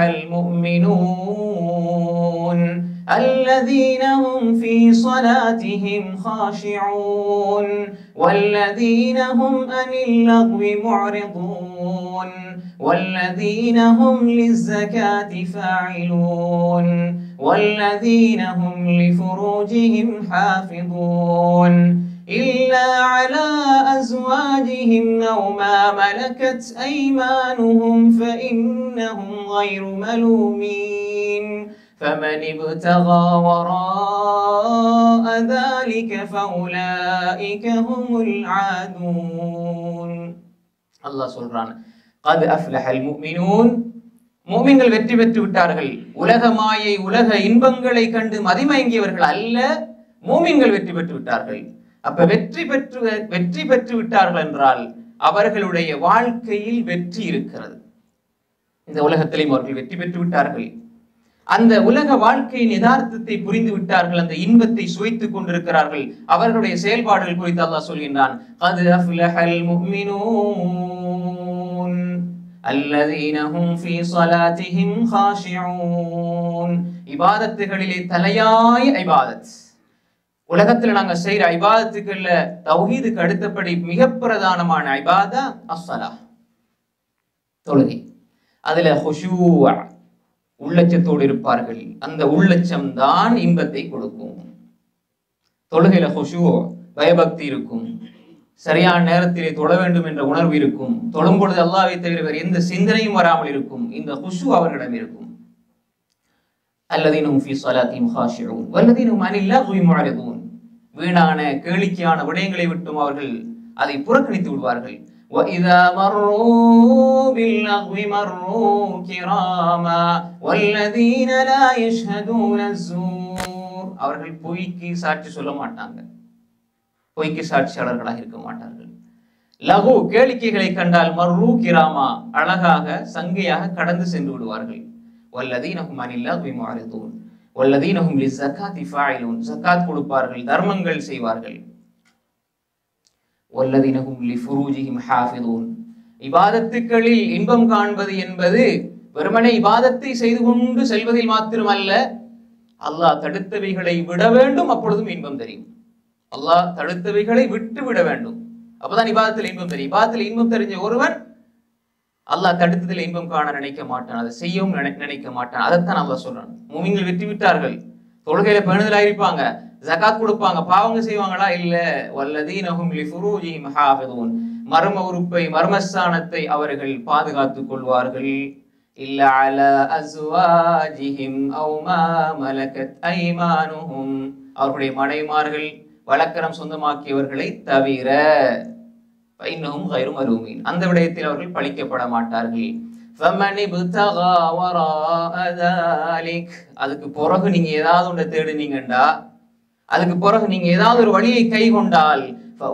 المؤمنون الذين هم في صلاتهم خاشعون والذين هم عن اللغو معرضون والذين هم للزكاة فاعلون والذين هم لفروجهم حافظون إلا على أزواجهم أو ما ملكت أيمانهم فإنهم غير ملومين فمن ابتغى وراء ذلك فأولئك هم العادون الله சொல்றான் قد أفلح المؤمنون மூமின்கள் வெற்றி பெற்று விட்டார்கள் உலக மாயை உலக இன்பங்களை கண்டு மதிமயங்கியவர்கள் அல்ல மூமின்கள் வெற்றி பெற்று விட்டார்கள் அப்ப வெற்றி பெற்று வெற்றி பெற்று விட்டார்கள் என்றால் அவர்களுடைய வாழ்க்கையில் வெற்றி இருக்கிறது இந்த உலகத்திலேயும் அவர்கள் வெற்றி பெற்று விட்டார்கள் அந்த உலக வாழ்க்கையின் யதார்த்தத்தை புரிந்து விட்டார்கள் அந்த இன்பத்தை சுவைத்துக் கொண்டிருக்கிறார்கள் அவர்களுடைய செயல்பாடுகள் குறித்து அல்லாஹ் சொல்கின்றான் قد أفلح المؤمنون الذين هم في صلاتهم خاشعون இபாதத்துகளிலே தலையாய இபாதத் உலகத்துல நாங்க செய்யற ஐபாதத்துக்கள்ல தௌஹீதுக்கு அடுத்தபடி மிக பிரதானமான ஐபாதா அஸ்ஸலா தொழுகை அதுல ஹுஷூ உள்ளச்சத்தோடு இருப்பார்கள் அந்த உள்ளச்சம் தான் இன்பத்தை கொடுக்கும் தொழுகையில ஹுஷூ பயபக்தி இருக்கும் சரியான நேரத்திலே தொழ வேண்டும் என்ற உணர்வு இருக்கும் தொழும் பொழுது அல்லாஹ்வை தவிர வேறு எந்த சிந்தனையும் வராமல் இருக்கும் இந்த குஷு அவர்களிடம் இருக்கும் அல்லதீனும் ஃபி ஸலாத்திஹிம் ஹாஷிஊன் வல்லதீனும் அனில் லஹ்வி முஅரிதூன் வீணான கேளிக்கையான விடயங்களை விட்டும் அவர்கள் அதை புறக்கணித்து விடுவார்கள் وَإِذَا مَرُّوا بِاللَّغْوِ مَرُّوا كِرَامًا وَالَّذِينَ لَا يَشْهَدُونَ الزُّورَ அவர்கள் பொய்க்கு சாட்சி சொல்ல மாட்டாங்க பொய்க்கு சாட்சியாளர்களாக இருக்க மாட்டார்கள் லகு கேளிக்கைகளை கண்டால் மர்ரூ கிராமா அழகாக சங்கையாக கடந்து சென்று விடுவார்கள் வல்லதீனஹும் அனில்லாஹி முஅரிதூன் வல்லதீனஹும் லிஸகாத்தி ஃபாயிலூன் ஜகாத் கொடுப்பார்கள் தர்மங்கள் செய்வார்கள் வல்லதீனஹும் லிஃபுரூஜிஹிம் ஹாஃபிதூன் இபாதத்துக்களில் இன்பம் காண்பது என்பது வெறுமனே இபாதத்தை செய்து கொண்டு செல்வதில் மாத்திரமல்ல அல்லாஹ் தடுத்தவைகளை விட வேண்டும் அப்பொழுதும் இன்பம் தெரியும் அல்லாஹ் தடுத்தவைகளை விட்டு விட வேண்டும் அப்பதான் இபாதத்தில் இன்பம் தெரியும் இபாதத்தில் இன்பம் தெரிஞ்ச ஒருவன் அல்லாஹ் தடுத்ததில் இன்பம் காண நினைக்க மாட்டான் அதை செய்யவும் நினை- நினைக்க மாட்டான் அதைத்தான் அல்லாஹ் சொல்றான் மூமின்கள் வெற்றி விட்டார்கள் தொழுகையில பேணுதலா இருப்பாங்க ஜகாத் கொடுப்பாங்க பாவங்க செய்வாங்களா இல்ல வல்லதீனஹும் லிஃபுரூஜிஹிம் ஹாஃபிதூன் மர்ம உறுப்பை மர்மஸ்தானத்தை அவர்கள் பாதுகாத்துக் கொள்வார்கள் இல்ல அல அஸ்வாஜிஹிம் அவு மா மலக்கத் ஐமானுஹும் அவர்களுடைய மனைமார்கள் வழக்கரம் சொந்தமாக்கியவர்களை தவிர இன்னும் கயிறும் அருமீன் அந்த விடயத்தில் அவர்கள் பழிக்கப்பட மாட்டார்கள் فَمَنِ ابْتَغَى وَرَاءَ ذَلِكَ அதுக்கு பிறகு நீங்க ஏதாவது ஒன்றை தேடுனீங்கண்டா அதுக்கு பிறகு நீங்க ஏதாவது ஒரு வழியை கை கொண்டால்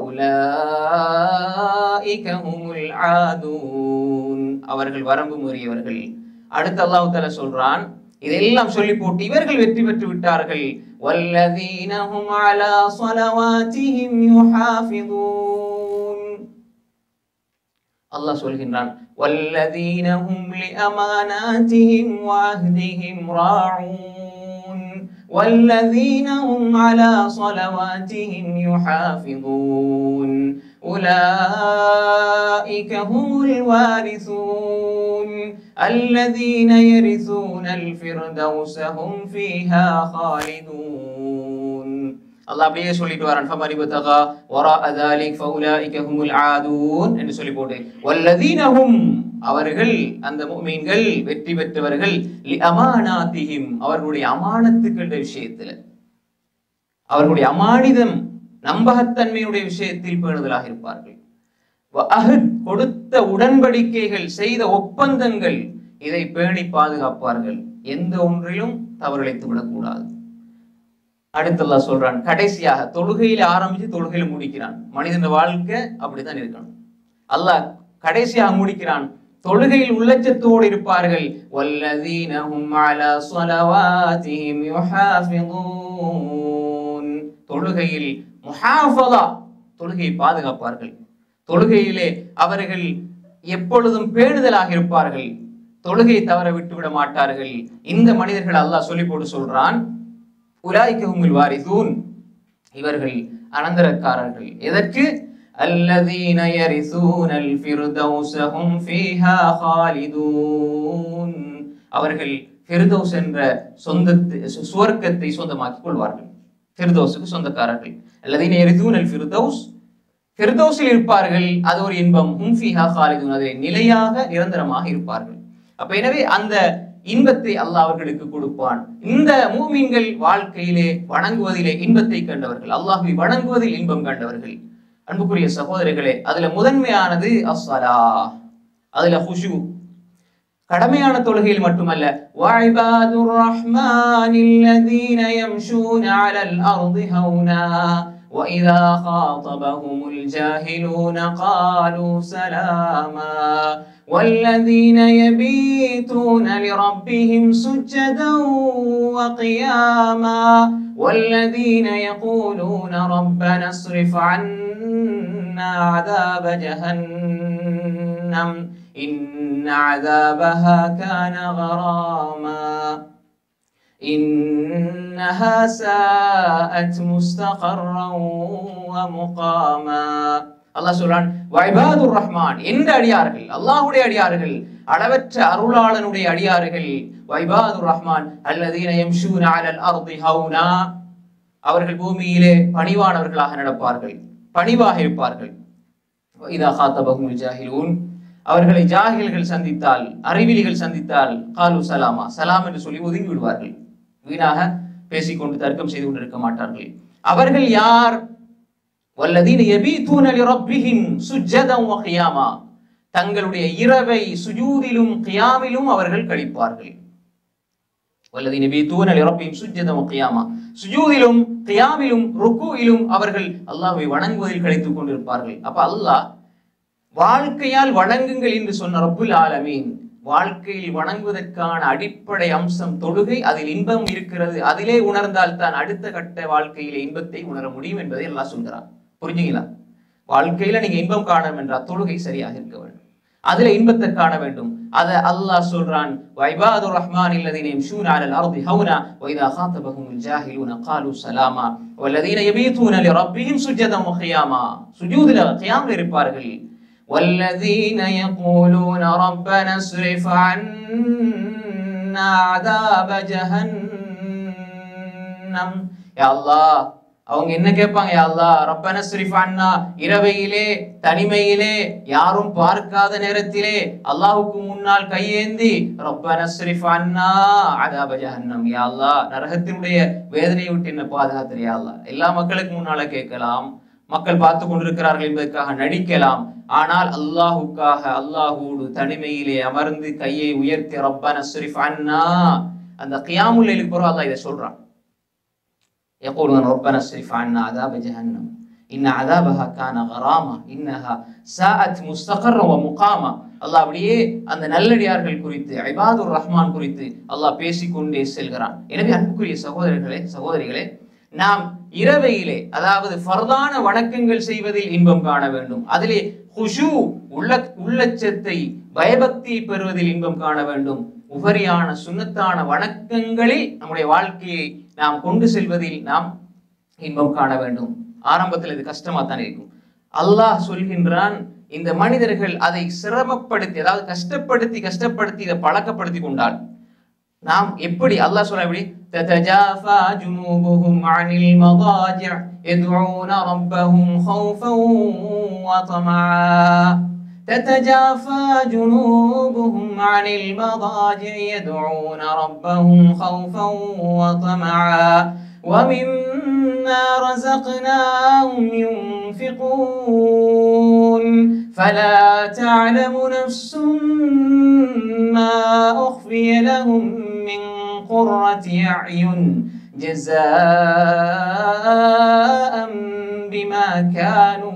فَأُولَٰئِكَ هُمُ الْعَادُونَ அவர்கள் வரம்பு மீறியவர்கள் அடுத்து அல்லாஹ் தஆலா சொல்றான் இதெல்லாம் சொல்லி போட்டு இவர்கள் வெற்றி பெற்று விட்டார்கள் وَالَّذِينَ هُمْ عَلَى صَلَوَاتِهِمْ يُحَافِظُونَ அல்லாஹ் சொல்கின்றான் وَالَّذِينَ هُمْ لِأَمَانَاتِهِمْ وَعَهْدِهِمْ رَاعُونَ وَالَّذِينَ هُمْ عَلَى صَلَوَاتِهِمْ يُحَافِظُونَ أُولَئِكَ هُمُ الْوَارِثُونَ الَّذِينَ يَرِثُونَ الْفِرْدَوْسَ هُمْ فِيهَا خَالِدُونَ அல்லாஹ் அப்படியே சொல்லிட்டு வரான் ஃபமன் இப்தகா வராஅ ذلك فاولئك هم العادون என்று சொல்லி போட்டு வல்லதீனஹும் அவர்கள் அந்த முஃமின்கள் வெற்றி பெற்றவர்கள் லி அமானாத்திஹிம் அவர்களுடைய அமானத்துக்கள் விஷயத்துல அவர்களுடைய அமானிதம் நம்பகத்தன்மையுடைய விஷயத்தில் பேணுதலாக இருப்பார்கள் வஅஹத் கொடுத்த உடன்படிக்கைகள் செய்த ஒப்பந்தங்கள் இதை பேணி பாதுகாப்பார்கள் எந்த ஒன்றிலும் தவறிழைத்து விடக்கூடாது அடுத்து அல்லாஹ் சொல்றான் கடைசியாக தொழுகையில ஆரம்பிச்சு தொழுகையில முடிக்கிறான் மனிதன் வாழ்க்கை அப்படித்தான் இருக்கணும் அல்லாஹ் கடைசியாக முடிக்கிறான் தொழுகையில் உள்ளச்சத்தோடு இருப்பார்கள் வல்லதீனஹும் அலா ஸலவாத்திஹிம் யுஹாஃபிதூன் தொழுகையில் முஹாஃபதா தொழுகையை பாதுகாப்பார்கள் தொழுகையிலே அவர்கள் எப்பொழுதும் பேணுதலாக இருப்பார்கள் தொழுகையை தவற விட்டுவிட மாட்டார்கள் இந்த மனிதர்கள் அல்லாஹ் சொல்லி போட்டு சொல்றான் உலாய்க்கஹுமுல் வாரிசூன் இவர்கள் அனந்தரக்காரர்கள் எதற்கு அல்லதீன யரிசூனல் ஃபிர்தௌஸ ஹும் ஃபீஹா காலிதூன் அவர்கள் ஃபிர்தௌஸ் என்ற சொந்தத்தை சு- சுவர்க்கத்தை சொந்தமாக்கிக் கொள்வார்கள் ஃபிர்தௌஸுக்கு சொந்தக்காரர்கள் அல்லதீன யரிசூனல் ஃபிர்தௌஸ் ஃபிர்தௌஸில் இருப்பார்கள் அது ஒரு இன்பம் ஹும் ஃபீஹா காலிதூன் அதை நிலையாக நிரந்தரமாக இருப்பார்கள் அப்ப எனவே அந்த இன்பத்தை அல்லாஹ் அவர்களுக்கு கொடுப்பான் இந்த மூமின்கள் வாழ்க்கையிலே வணங்குவதிலே இன்பத்தை கண்டவர்கள் அல்லாஹ்வை வணங்குவதில் இன்பம் கண்டவர்கள் அன்புக்குரிய சகோதரர்களே அதுல முதன்மையானது அஸ்ஸலா அதுல ஹுஷு கடமையான தொழுகையில் மட்டுமல்ல வஅபாதுர் ரஹ்மானில் லதீன யம்ஷூன அலல் அர்தி ஹௌனா وإذا خاطبهم الجاهلون قالوا سلاما والذين يبيتون لربهم سجدا وقياما والذين يقولون ربنا اصرف عنا عذاب جهنم إن عذابها كان غراما إنها ساءت مستقرا ومقاما அல்லாஹ் சொல்றான் வைபாதுர் ரஹ்மான் என்ற அடியார்கள் அல்லாஹ்வுடைய அடியார்கள் அளவற்ற அருளாளனுடைய அடியார்கள் வைபாதுர் ரஹ்மான் அல்லதீன யம்ஷூன அலல் அர்தி ஹௌனா அவர்கள் பூமியிலே பணிவானவர்களாக நடப்பார்கள் பணிவாக இருப்பார்கள் இதா ஹாத்தபஹுல் ஜாஹிலூன் அவர்களை ஜாகில்கள் சந்தித்தால் அறிவிலிகள் சந்தித்தால் காலு சலாமா சலாம் என்று சொல்லி ஒதுங்கி விடுவார்கள் வீணாக பேசிக்கொண்டு தர்க்கம் செய்து கொண்டிருக்க மாட்டார்கள் அவர்கள் யார் வல்லதீன யபீதூன லிரப்பிஹிம் சுஜ்ஜதன் வ கியாமா தங்களுடைய இரவை சுஜூதிலும் கியாமிலும் அவர்கள் கழிப்பார்கள் வல்லதீன யபீதூன லிரப்பிஹிம் சுஜ்ஜதன் வ கியாமா சுஜூதிலும் கியாமிலும் ருக்குயிலும் அவர்கள் அல்லாஹ்வை வணங்குவதில் கழித்துக் கொண்டிருப்பார்கள் அப்ப அல்லாஹ் வாழ்க்கையால் வணங்குங்கள் என்று சொன்ன ரப்புல் ஆலமீன் வாழ்க்கையில் வணங்குவதற்கான அடிப்படை அம்சம் தொழுகை அதில் இன்பம் இருக்கிறது அதிலே உணர்ந்தால் தான் அடுத்த கட்ட வாழ்க்கையில இன்பத்தை உணர முடியும் என்பதை எல்லாம் சொல்கிறான் புரிஞ்சுங்களா வாழ்க்கையில நீங்க இன்பம் காணணும் என்றால் தொழுகை சரியாக இருக்க வேண்டும் அதுல இன்பத்தை காண வேண்டும் அத அல்லாஹ் சொல்றான் வைபாது ரஹ்மான் الذين يمشون على الارض هونا واذا خاطبهم الجاهلون قالوا سلاما والذين يبيتون لربهم سجدا وقياما سجودல قيامல இருப்பார்கள் والذين يقولون ربنا اصرف عنا عذاب جهنم يا الله அவங்க என்ன கேட்பாங்க யா அல்லாஹ் ரப்பன ஸ்ரிஃப் அண்ணா இரவையிலே தனிமையிலே யாரும் பார்க்காத நேரத்திலே அல்லாஹ்வுக்கு முன்னால் கையேந்தி ரப்பன ஸ்ரிஃப் அண்ணா அதாப ஜஹன்னம் யா அல்லாஹ் நரகத்தினுடைய வேதனையை விட்டு என்ன பாதுகாத்துரு யா அல்லாஹ் எல்லா மக்களுக்கு முன்னால கேட்கலாம் மக்கள் பார்த்து கொண்டிருக்கிறார்கள் என்பதற்காக நடிக்கலாம் ஆனால் அல்லாஹுக்காக அல்லாஹோடு தனிமையிலே அமர்ந்து கையை உயர்த்தி ரப்பன ஸ்ரிஃப் அண்ணா அந்த கியாமுல் லைலுக்கு பிறகு அல்லாஹ் இதை சொல்றான் يقولون ربنا اصرف عنا عذاب جهنم إن عذابها كان غراما إنها ساءت مستقرا ومقاما அல்லாஹ் அப்படியே அந்த நல்லடியார்கள் குறித்து ஐபாதுர் ரஹ்மான் குறித்து அல்லாஹ் பேசிக்கொண்டே செல்கிறான் எனவே அன்புக்குரிய சகோதரர்களே சகோதரிகளே நாம் இரவையிலே அதாவது ஃபர்தான வணக்கங்கள் செய்வதில் இன்பம் காண வேண்டும் அதிலே ஹுஷு உள்ள உள்ளச்சத்தை பயபக்தியை பெறுவதில் இன்பம் காண வேண்டும் உபரியான சுன்னத்தான வணக்கங்களில் நம்முடைய வாழ்க்கையை நாம் கொண்டு செல்வதில் நாம் இன்பம் காண வேண்டும் ஆரம்பத்தில் இது கஷ்டமா தான் இருக்கும் அல்லாஹ் சொல்கின்றான் இந்த மனிதர்கள் அதை சிரமப்படுத்தி அதாவது கஷ்டப்படுத்தி கஷ்டப்படுத்தி இதை பழக்கப்படுத்தி கொண்டால் நாம் எப்படி அல்லாஹ் சொல்ல எப்படி تتجافى جنوبهم عن المضاجع يدعون ربهم خوفا وطمعا تتجافى جنوبهم عن المضاجع يدعون ربهم خوفا وطمعا ومما رزقناهم ينفقون فلا تعلم نفس ما أخفي لهم من قرة أعين جزاء بما كانوا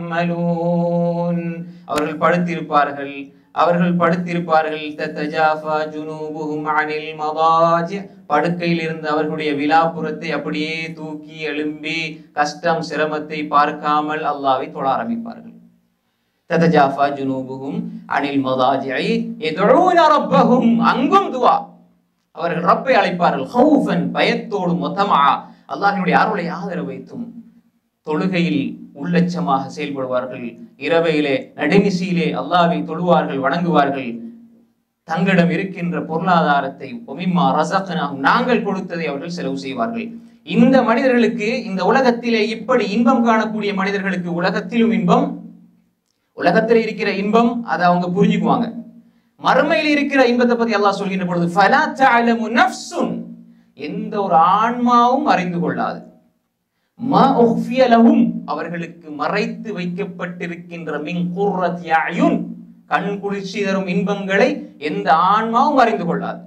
يعملون அவர்கள் படுத்திருப்பார்கள் அவர்கள் படுத்திருப்பார்கள் தத்தஜாஃபா ஜுனூபுஹும் அனில் மதாஜி படுக்கையில் இருந்து அவர்களுடைய விழாப்புறத்தை அப்படியே தூக்கி எழும்பி கஷ்டம் சிரமத்தை பார்க்காமல் அல்லாவை தொழ ஆரம்பிப்பார்கள் தத்தஜாஃபா ஜுனூபுஹும் அனில் மதாஜிஐ யதுஊன ரப்பஹும் அங்கும் துவா அவர்கள் ரப்பை அழைப்பார்கள் ஹவுஃபன் பயத்தோடும் மொத்தமா அல்லாஹ்வினுடைய அருளை ஆதரவு வைத்தும் தொழுகையில் உள்ளச்சமாக செயல்படுவார்கள் இரவையிலே நடுநிசையிலே அல்லாவை தொழுவார்கள் வணங்குவார்கள் தங்களிடம் இருக்கின்ற பொருளாதாரத்தை ஒமிம்மா ரசகனாகும் நாங்கள் கொடுத்ததை அவர்கள் செலவு செய்வார்கள் இந்த மனிதர்களுக்கு இந்த உலகத்திலே இப்படி இன்பம் காணக்கூடிய மனிதர்களுக்கு உலகத்திலும் இன்பம் உலகத்தில் இருக்கிற இன்பம் அதை அவங்க புரிஞ்சுக்குவாங்க மறுமையில் இருக்கிற இன்பத்தை பத்தி அல்லாஹ் சொல்கின்ற பொழுது ஃபலா தஅலமு நஃப்ஸுன் எந்த ஒரு ஆன்மாவும் அறிந்து கொள்ளாது மா உஃபிய லஹும் அவர்களுக்கு மறைத்து வைக்கப்பட்டிருக்கின்ற மின் குர்ரத் அயுன் கண் குளிர்ச்சி தரும் இன்பங்களை எந்த ஆன்மாவும் அறிந்து கொள்ளாது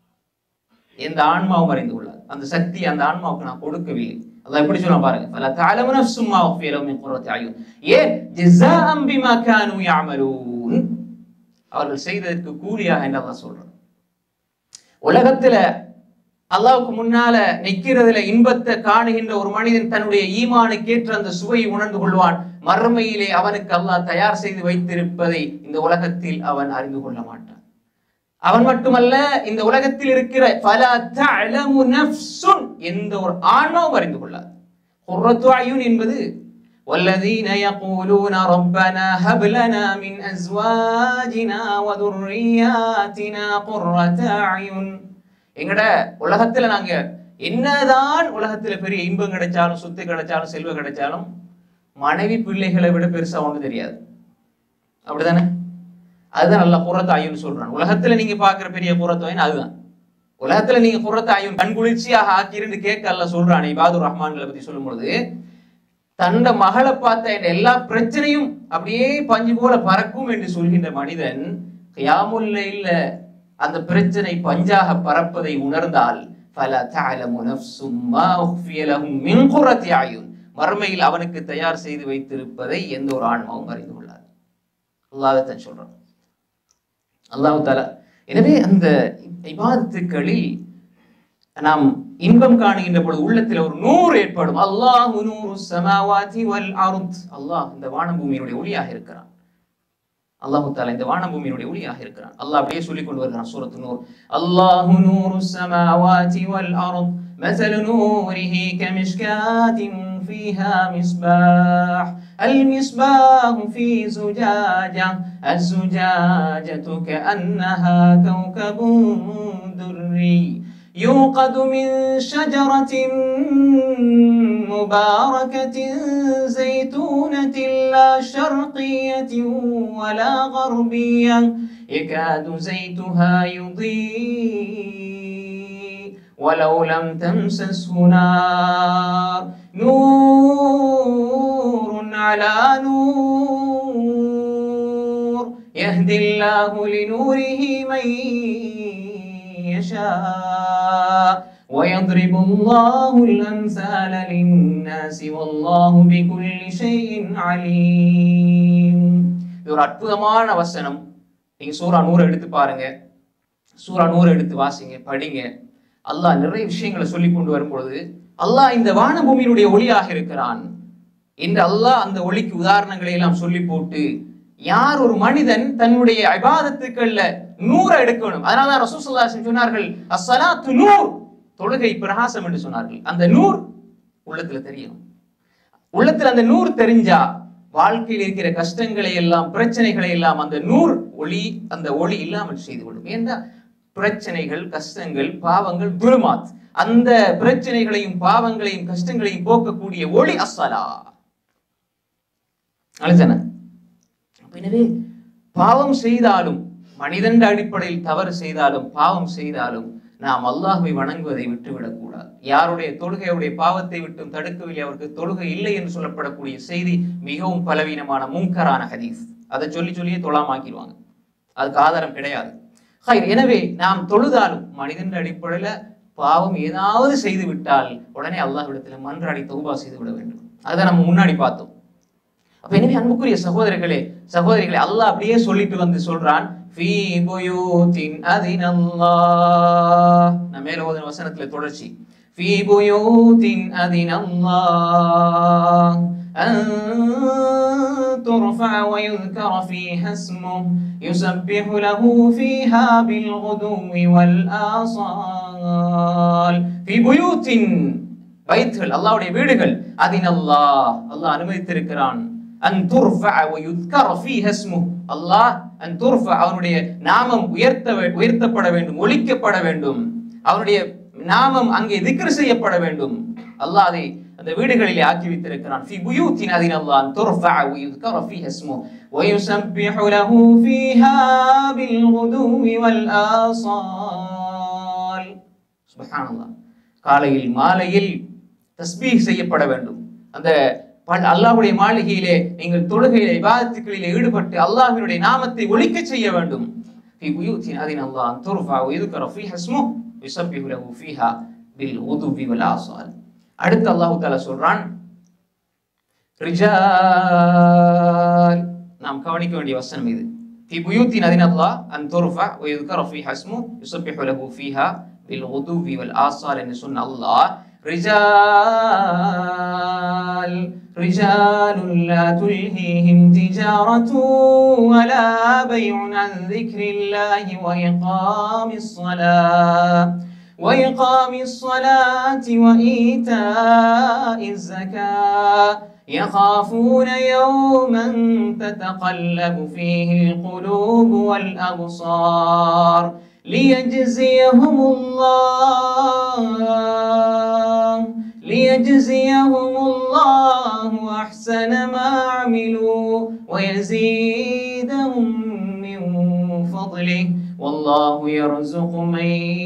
எந்த ஆன்மாவும் அறிந்து கொள்ளாது அந்த சக்தி அந்த ஆன்மாவுக்கு நான் கொடுக்கவில்லை அல்லாஹ் எப்படி சொல்ல பாருங்க ஃபலா தஅலமு நஃப்ஸும் மா உஃபிய லஹும் மின் குர்ரத் அயுன் ஏன் ஜஸாஅம் பிமா கானூ யஅமலூன் அவர்கள் செய்ததற்கு கூலியாக என்று அல்லாஹ் சொல்றான் உலகத்துல அல்லாவுக்கு முன்னால நிக்கிறதுல இன்பத்தை காணுகின்ற ஒரு மனிதன் தன்னுடைய ஈமானுக்கேற்ற அந்த சுவையை உணர்ந்து கொள்வான் மறுமையிலே அவனுக்கு அல்லாஹ் தயார் செய்து வைத்திருப்பதை இந்த உலகத்தில் அவன் அறிந்து கொள்ள மாட்டான் அவன் மட்டுமல்ல இந்த உலகத்தில் இருக்கிற பல தஅலமு நஃப்ஸுன் எந்த ஒரு ஆன்மாவும் அறிந்து கொள்ளாது குர்ரத்து அயுன் என்பது والذين يقولون ربنا هب لنا من أزواجنا وذرياتنا قرة أعين எங்கட உலகத்துல நாங்க என்னதான் உலகத்துல பெரிய இன்பம் கிடைச்சாலும் சொத்து கிடைச்சாலும் செல்வம் கிடைச்சாலும் மனைவி பிள்ளைகளை விட பெருசா ஒண்ணு தெரியாது அப்படிதானே அதுதான் நல்லா புறத்து ஆயுன்னு சொல்றான் உலகத்துல நீங்க பாக்குற பெரிய புறத்து ஆயுன் அதுதான் உலகத்துல நீங்க புறத்து ஆயுன் கண்குளிர்ச்சியாக ஆக்கிருந்து கேட்க அல்ல சொல்றான் இபாதுர் ரஹ்மான்களை பத்தி சொல்லும் பொழுது தண்ட மகளை பார்த்த இந்த எல்லா பிரச்சனையும் அப்படியே பஞ்சு போல பறக்கும் என்று சொல்கின்ற மனிதன் கியாமுல்ல இல்ல அந்த பிரச்சனை பஞ்சாக பறப்பதை உணர்ந்தால் பல தஅலமு நஃப்சும் மா உஃபிய லஹும் மின் குர்ரத்தி அயுன் மறுமையில் அவனுக்கு தயார் செய்து வைத்திருப்பதை எந்த ஒரு ஆன்மாவும் அறிந்து கொள்ளாது அல்லாஹ் தான் சொல்றான் அல்லாஹ் தாலா எனவே அந்த இபாதத்துக்களில் நாம் இன்பம் காணுகின்ற பொழுது உள்ளத்தில் ஒரு நூறு ஏற்படும் அல்லாஹ் நூறு சமாவாதி வல் அருத் அல்லாஹ் இந்த வானபூமியினுடைய ஒளியாக இருக்கிறான் அல்லாஹு தாலா இந்த வானபூமியினுடைய ஒளியாக இருக்கிறான் அல்லாஹ் அப்படியே சொல்லிக் கொண்டு வருகிறான் சூரத்து நூர் அல்லாஹு நூறு சமாவாதி வல் அருத் مثل نوره كمشكاة فيها مصباح المصباح في زجاجة الزجاجة كأنها كوكب دري يوقد من شجرة مباركة زيتونة لا شرقية ولا غربية يكاد زيتها يضيء ولو لم تمسسه نار نور على نور يهدي الله لنوره من يشاء ويضرب الله الأمثال للناس والله بكل شيء عليم இது ஒரு அற்புதமான வசனம் நீங்க சூரா நூறு எடுத்து பாருங்க சூரா நூறு எடுத்து வாசிங்க படிங்க அல்லாஹ் நிறைய விஷயங்களை சொல்லி கொண்டு வரும்பொழுது அல்லாஹ் இந்த வானபூமியினுடைய ஒளியாக இருக்கிறான் என்று அல்லாஹ் அந்த ஒளிக்கு உதாரணங்களை எல்லாம் சொல்லி போட்டு யார் ஒரு மனிதன் தன்னுடைய இபாதத்துக்கள்ல நூறை எடுக்கணும் அதனாலதான் ரசூசல்லா சொன்னார்கள் அஸ்ஸலாத்து நூர் தொழுகை பிரகாசம் என்று சொன்னார்கள் அந்த நூர் உள்ளத்துல தெரியும் உள்ளத்துல அந்த நூறு தெரிஞ்சா வாழ்க்கையில் இருக்கிற கஷ்டங்களை எல்லாம் பிரச்சனைகளை எல்லாம் அந்த நூறு ஒளி அந்த ஒளி இல்லாமல் செய்துவிடும் ஏன்னா பிரச்சனைகள் கஷ்டங்கள் பாவங்கள் துருமாத் அந்த பிரச்சனைகளையும் பாவங்களையும் கஷ்டங்களையும் போக்கக்கூடிய ஒளி அஸ்ஸலா அழுத்தன எனவே பாவம் செய்தாலும் மனிதன் அடிப்படையில் தவறு செய்தாலும் பாவம் செய்தாலும் நாம் அல்லாஹ்வை வணங்குவதை விட்டுவிடக் கூடாது யாருடைய தொழுகையுடைய பாவத்தை விட்டும் தடுக்கவில்லை அவருக்கு தொழுகை இல்லை என்று சொல்லப்படக்கூடிய செய்தி மிகவும் பலவீனமான முங்கரான ஹதீஸ் அதை சொல்லி சொல்லியே தொழாமாக்கிடுவாங்க அதுக்கு ஆதாரம் கிடையாது ஹைர் எனவே நாம் தொழுதாலும் மனிதன் அடிப்படையில பாவம் ஏதாவது செய்து விட்டால் உடனே அல்லாஹ்விடத்துல மன்றாடி தௌபா செய்து விட வேண்டும் அதை நம்ம முன்னாடி பார்த்தோம் அப்ப எனவே அன்புக்குரிய சகோதரர்களே சகோதரிகளே அல்லாஹ் அப்படியே சொல்லிட்டு வந்து சொல்றான் ஃபீ புயூத்தின் அதினல்லாஹ் நான் மேல ஓதின வசனத்துல தொடர்ச்சி ஃபீ புயூத்தின் அதினல்லாஹ் அன் ترفع ويذكر فيها اسمه يسبح له فيها بالغدو والآصال في بيوت பைத்துகள் அல்லாஹ்வுடைய வீடுகள் அதின் அல்லாஹ் அல்லாஹ் அனுமதித்திருக்கிறான் அன் துர்ஃபஅ வ யுத்கர ஃபீஹா இஸ்முஹ் அல்லாஹ் அன் துர்ஃபஅ அவனுடைய நாமம் உயர்த்த வே- உயர்த்தப்பட வேண்டும் ஒலிக்கப்பட வேண்டும் அவனுடைய நாமம் அங்கே திக்ர் செய்யப்பட வேண்டும் அல்லாஹ் அதை அந்த வீடுகளிலே ஆக்கி வைத்திருக்கிறான் ஃபி புயூத்தின் அதின் அல்லாஹ் அன் துர்ஃபஅ வ யுத்கர ஃபீஹா இஸ்முஹ் வ யுஸப்பிஹு லஹு ஃபீஹா பில் குதுவி வல் ஆசால் சுப்ஹானல்லாஹ் காலையில் மாலையில் தஸ்பீஹ் செய்யப்பட வேண்டும் அந்த பல்- அல்லாஹ்வுடைய மாளிகையிலே நீங்கள் தொழுகையிலே இபாதத்துக்களிலே ஈடுபட்டு அல்லாஹ்வினுடைய நாமத்தை ஒலிக்கச் செய்ய வேண்டும் في بيوت أذن الله أن ترفع ويذكر فيها اسمه ويسبح له فيها بالغدو والآصال அடுத்து அல்லாஹ் தாலா சொல்றான் ரிஜால் நாம் கவனிக்க வேண்டிய வசனம் இது في بيوت أذن الله أن ترفع ويذكر فيها اسمه يسبح له فيها بالغدو والآصال என்று சொன்ன அல்லாஹ் رجال رجال لا تلهيهم تجارة ولا بيع عن ذكر الله وإقام الصلاة وإقام الصلاة وإيتاء الزكاة يخافون يوما تتقلب فيه القلوب والأبصار ليجزيهم الله ليجزيهم الله أحسن ما عملوا ويزيدهم فضله والله يرزق من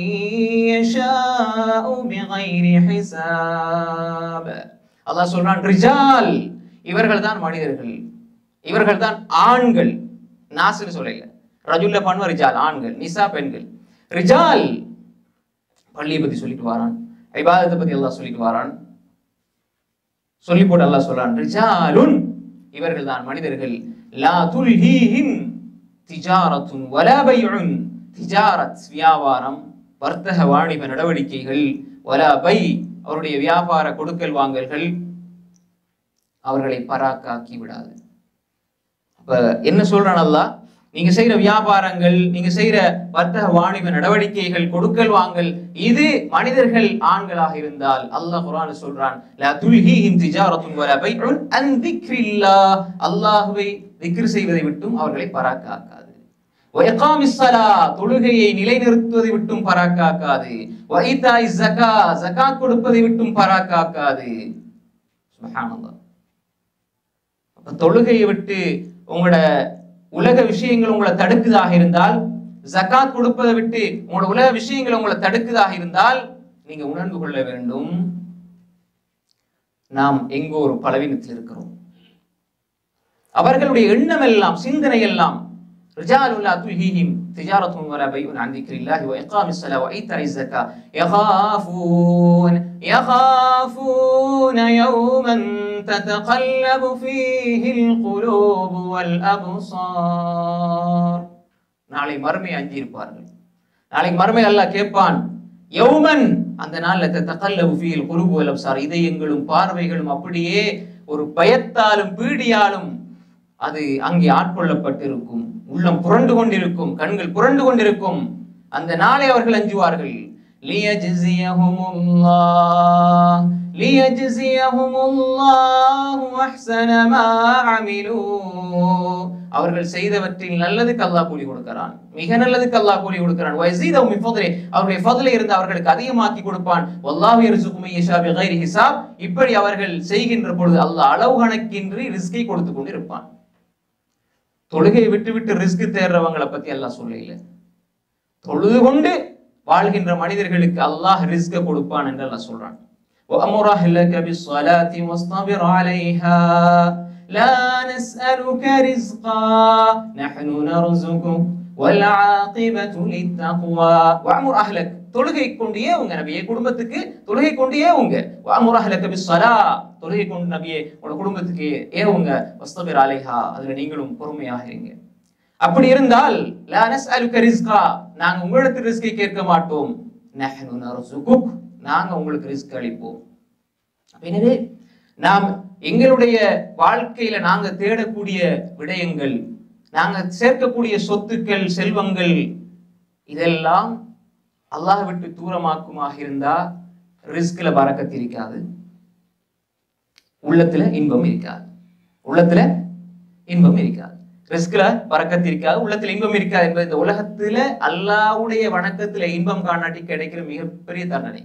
يشاء بغير حساب அல்லாஹ் சொல்றான் ரிஜால் இவர்கள் தான் மனிதர்கள் இவர்கள் தான் ஆண்கள் நாசுன்னு சொல்லல ரஜுல்ல பண்ணுவ ரிஜால் ஆண்கள் நிசா பெண்கள் ரிஜால் பள்ளியை பத்தி சொல்லிட்டு வாரான் இபாதத்தை பத்தி அல்லாஹ் சொல்லிட்டு வாரான் சொல்லி போட்டு அல்லாஹ் சொல்றான் ரிஜாலுன் இவர்கள் தான் மனிதர்கள் லா துல்ஹீஹிம் திஜாரத்துன் வலா பைஉன் திஜாரத் வியாபாரம் வர்த்தக வாணிப நடவடிக்கைகள் வலா பை அவருடைய வியாபார கொடுக்கல் வாங்கல்கள் அவர்களை பராக்காக்கி விடாது அப்ப என்ன சொல்றான் அல்லாஹ் நீங்க செய்யற வியாபாரங்கள் நீங்க செய்யற வர்த்தக வாணிப நடவடிக்கைகள் கொடுக்கல் வாங்கல் இது மனிதர்கள் ஆண்களாக இருந்தால் அல்லாஹ் குர்ஆன் சொல்றான் லா துல்ஹீஹிம் திஜாரத்துன் வலா பைஉன் அன் திக்ரில்லாஹ் அல்லாஹ்வை திக்ர் செய்வதை விட்டும் அவர்களை பராக்காக்காது வயகாமிஸ் ஸலா தொழுகையை நிலைநிறுத்துவதை விட்டும் பராக்காக்காது வைதாய் ஜகா ஜகாத் கொடுப்பதை விட்டும் பராக்காக்காது சுப்ஹானல்லாஹ் அப்ப தொழுகையை விட்டு உங்களோட உலக விஷயங்கள் உங்களை தடுக்குதாக இருந்தால் ஜகாத் கொடுப்பதை விட்டு உங்களோட உலக விஷயங்கள் உங்களை தடுக்குதாக இருந்தால் நீங்க உணர்ந்து கொள்ள வேண்டும் நாம் எங்கோ ஒரு பலவீனத்தில் இருக்கிறோம் அவர்களுடைய எண்ணம் எல்லாம் சிந்தனை எல்லாம் رجال لا تلهيهم تجارة ولا بيع عن ذكر الله وإقام الصلاة وإيتاء الزكاة يخافون يخافون يوما تتقلب فيه القلوب والأبصار நாளை மறுமை அஞ்சி இருப்பார்கள் நாளைக்கு மறுமை அல்லாஹ் கேட்பான் யௌமன் அந்த நாள்ல தத்தகல்லபு ஃபீல் குருபு வல் அப்சார் இதயங்களும் பார்வைகளும் அப்படியே ஒரு பயத்தாலும் பீடியாலும் அது அங்கே ஆட்கொள்ளப்பட்டிருக்கும் உள்ளம் புரண்டு கொண்டிருக்கும் கண்கள் புரண்டு கொண்டிருக்கும் அந்த நாளை அவர்கள் அஞ்சுவார்கள் லியஜ்ஸியஹுமுல்லாஹ் லியஜ்ஸியஹுமுல்லாஹு அஹ்ஸன மா அமிலூ அவர்கள் செய்தவற்றில் நல்லதுக்கு அல்லாஹ் கூலி கொடுக்கிறான் மிக நல்லதுக்கு அல்லாஹ் கூலி கொடுக்கிறான் வயசீதஹும் மின் ஃபضله அவருடைய ஃபضله இருந்து அவர்களுக்கு அதிகமாக்கி கொடுப்பான் வல்லாஹு யர்சுகு மன் யஷா பிகைரி ஹிசாப் இப்படி அவர்கள் செய்கின்ற பொழுது அல்லாஹ் அளவு கணக்கின்றி ரிஸ்கை கொடுத்து கொண்டு இருப்பான் தொழுகையை விட்டு விட்டு ரிஸ்க் தேடுறவங்களை பத்தி அல்லாஹ் சொல்லல தொழுது கொண்டு வாழ்கின்ற மனிதர்களுக்கு அல்லாஹ் ரிஸ்க கொடுப்பான் என்று அல்லாஹ் சொல்றான் وأمر أهلك بالصلاة واصطبر عليها لا نسألك رزقا نحن نرزقك والعاقبة للتقوى وأمر أهلك தொழுகை கொண்டு ஏவுங்க நபியே குடும்பத்துக்கு தொழுகை கொண்டு ஏவுங்க وأمر أهلك بالصلاة தொழுகை கொண்டு நபியே உங்களோட குடும்பத்துக்கு ஏவுங்க வஸ்தபிர் அலைஹா அதுல நீங்களும் பொறுமையாக இருங்க அப்படி இருந்தால் லா நஸ்அலுக ரிஸ்கா நாங்க உங்களுக்கு ரிஸ்கை கேட்க மாட்டோம் நஹ்னு நர்சுகுக் நாங்க உங்களுக்கு ரிஸ்க் அளிப்போம் எனவே நாம் எங்களுடைய வாழ்க்கையில நாங்க தேடக்கூடிய விடயங்கள் நாங்க சேர்க்கக்கூடிய சொத்துக்கள் செல்வங்கள் இதெல்லாம் அல்லாஹ் விட்டு தூரமாக்குமாக இருந்தா ரிஸ்க்ல பறக்கத்து இருக்காது உள்ளத்துல இன்பம் இருக்காது உள்ளத்துல இன்பம் இருக்காது ரிஸ்க்ல பறக்கத்து இருக்காது உள்ளத்துல இன்பம் இருக்காது என்பது இந்த உலகத்துல அல்லாஹ்வுடைய வணக்கத்துல இன்பம் காணாட்டி கிடைக்கிற மிகப்பெரிய தண்டனை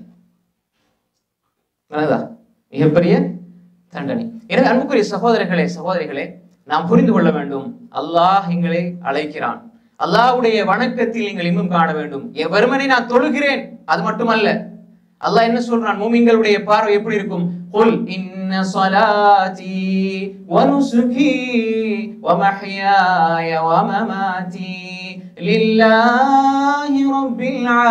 நல்லதா மிகப்பெரிய தண்டனை எனவே அன்புக்குரிய சகோதரர்களே சகோதரிகளே நாம் புரிந்து கொள்ள வேண்டும் அல்லாஹ் எங்களை அழைக்கிறான் அல்லாஹ்வுடைய வணக்கத்தில் நீங்கள் இன்பம் காண வேண்டும் என் வெறுமனே நான் தொழுகிறேன் அது மட்டுமல்ல அல்லாஹ் என்ன சொல்றான் மூமின்களுடைய பார்வை எப்படி இருக்கும் قل إن صلاتي ونسكي ومحياي ومماتي لله رب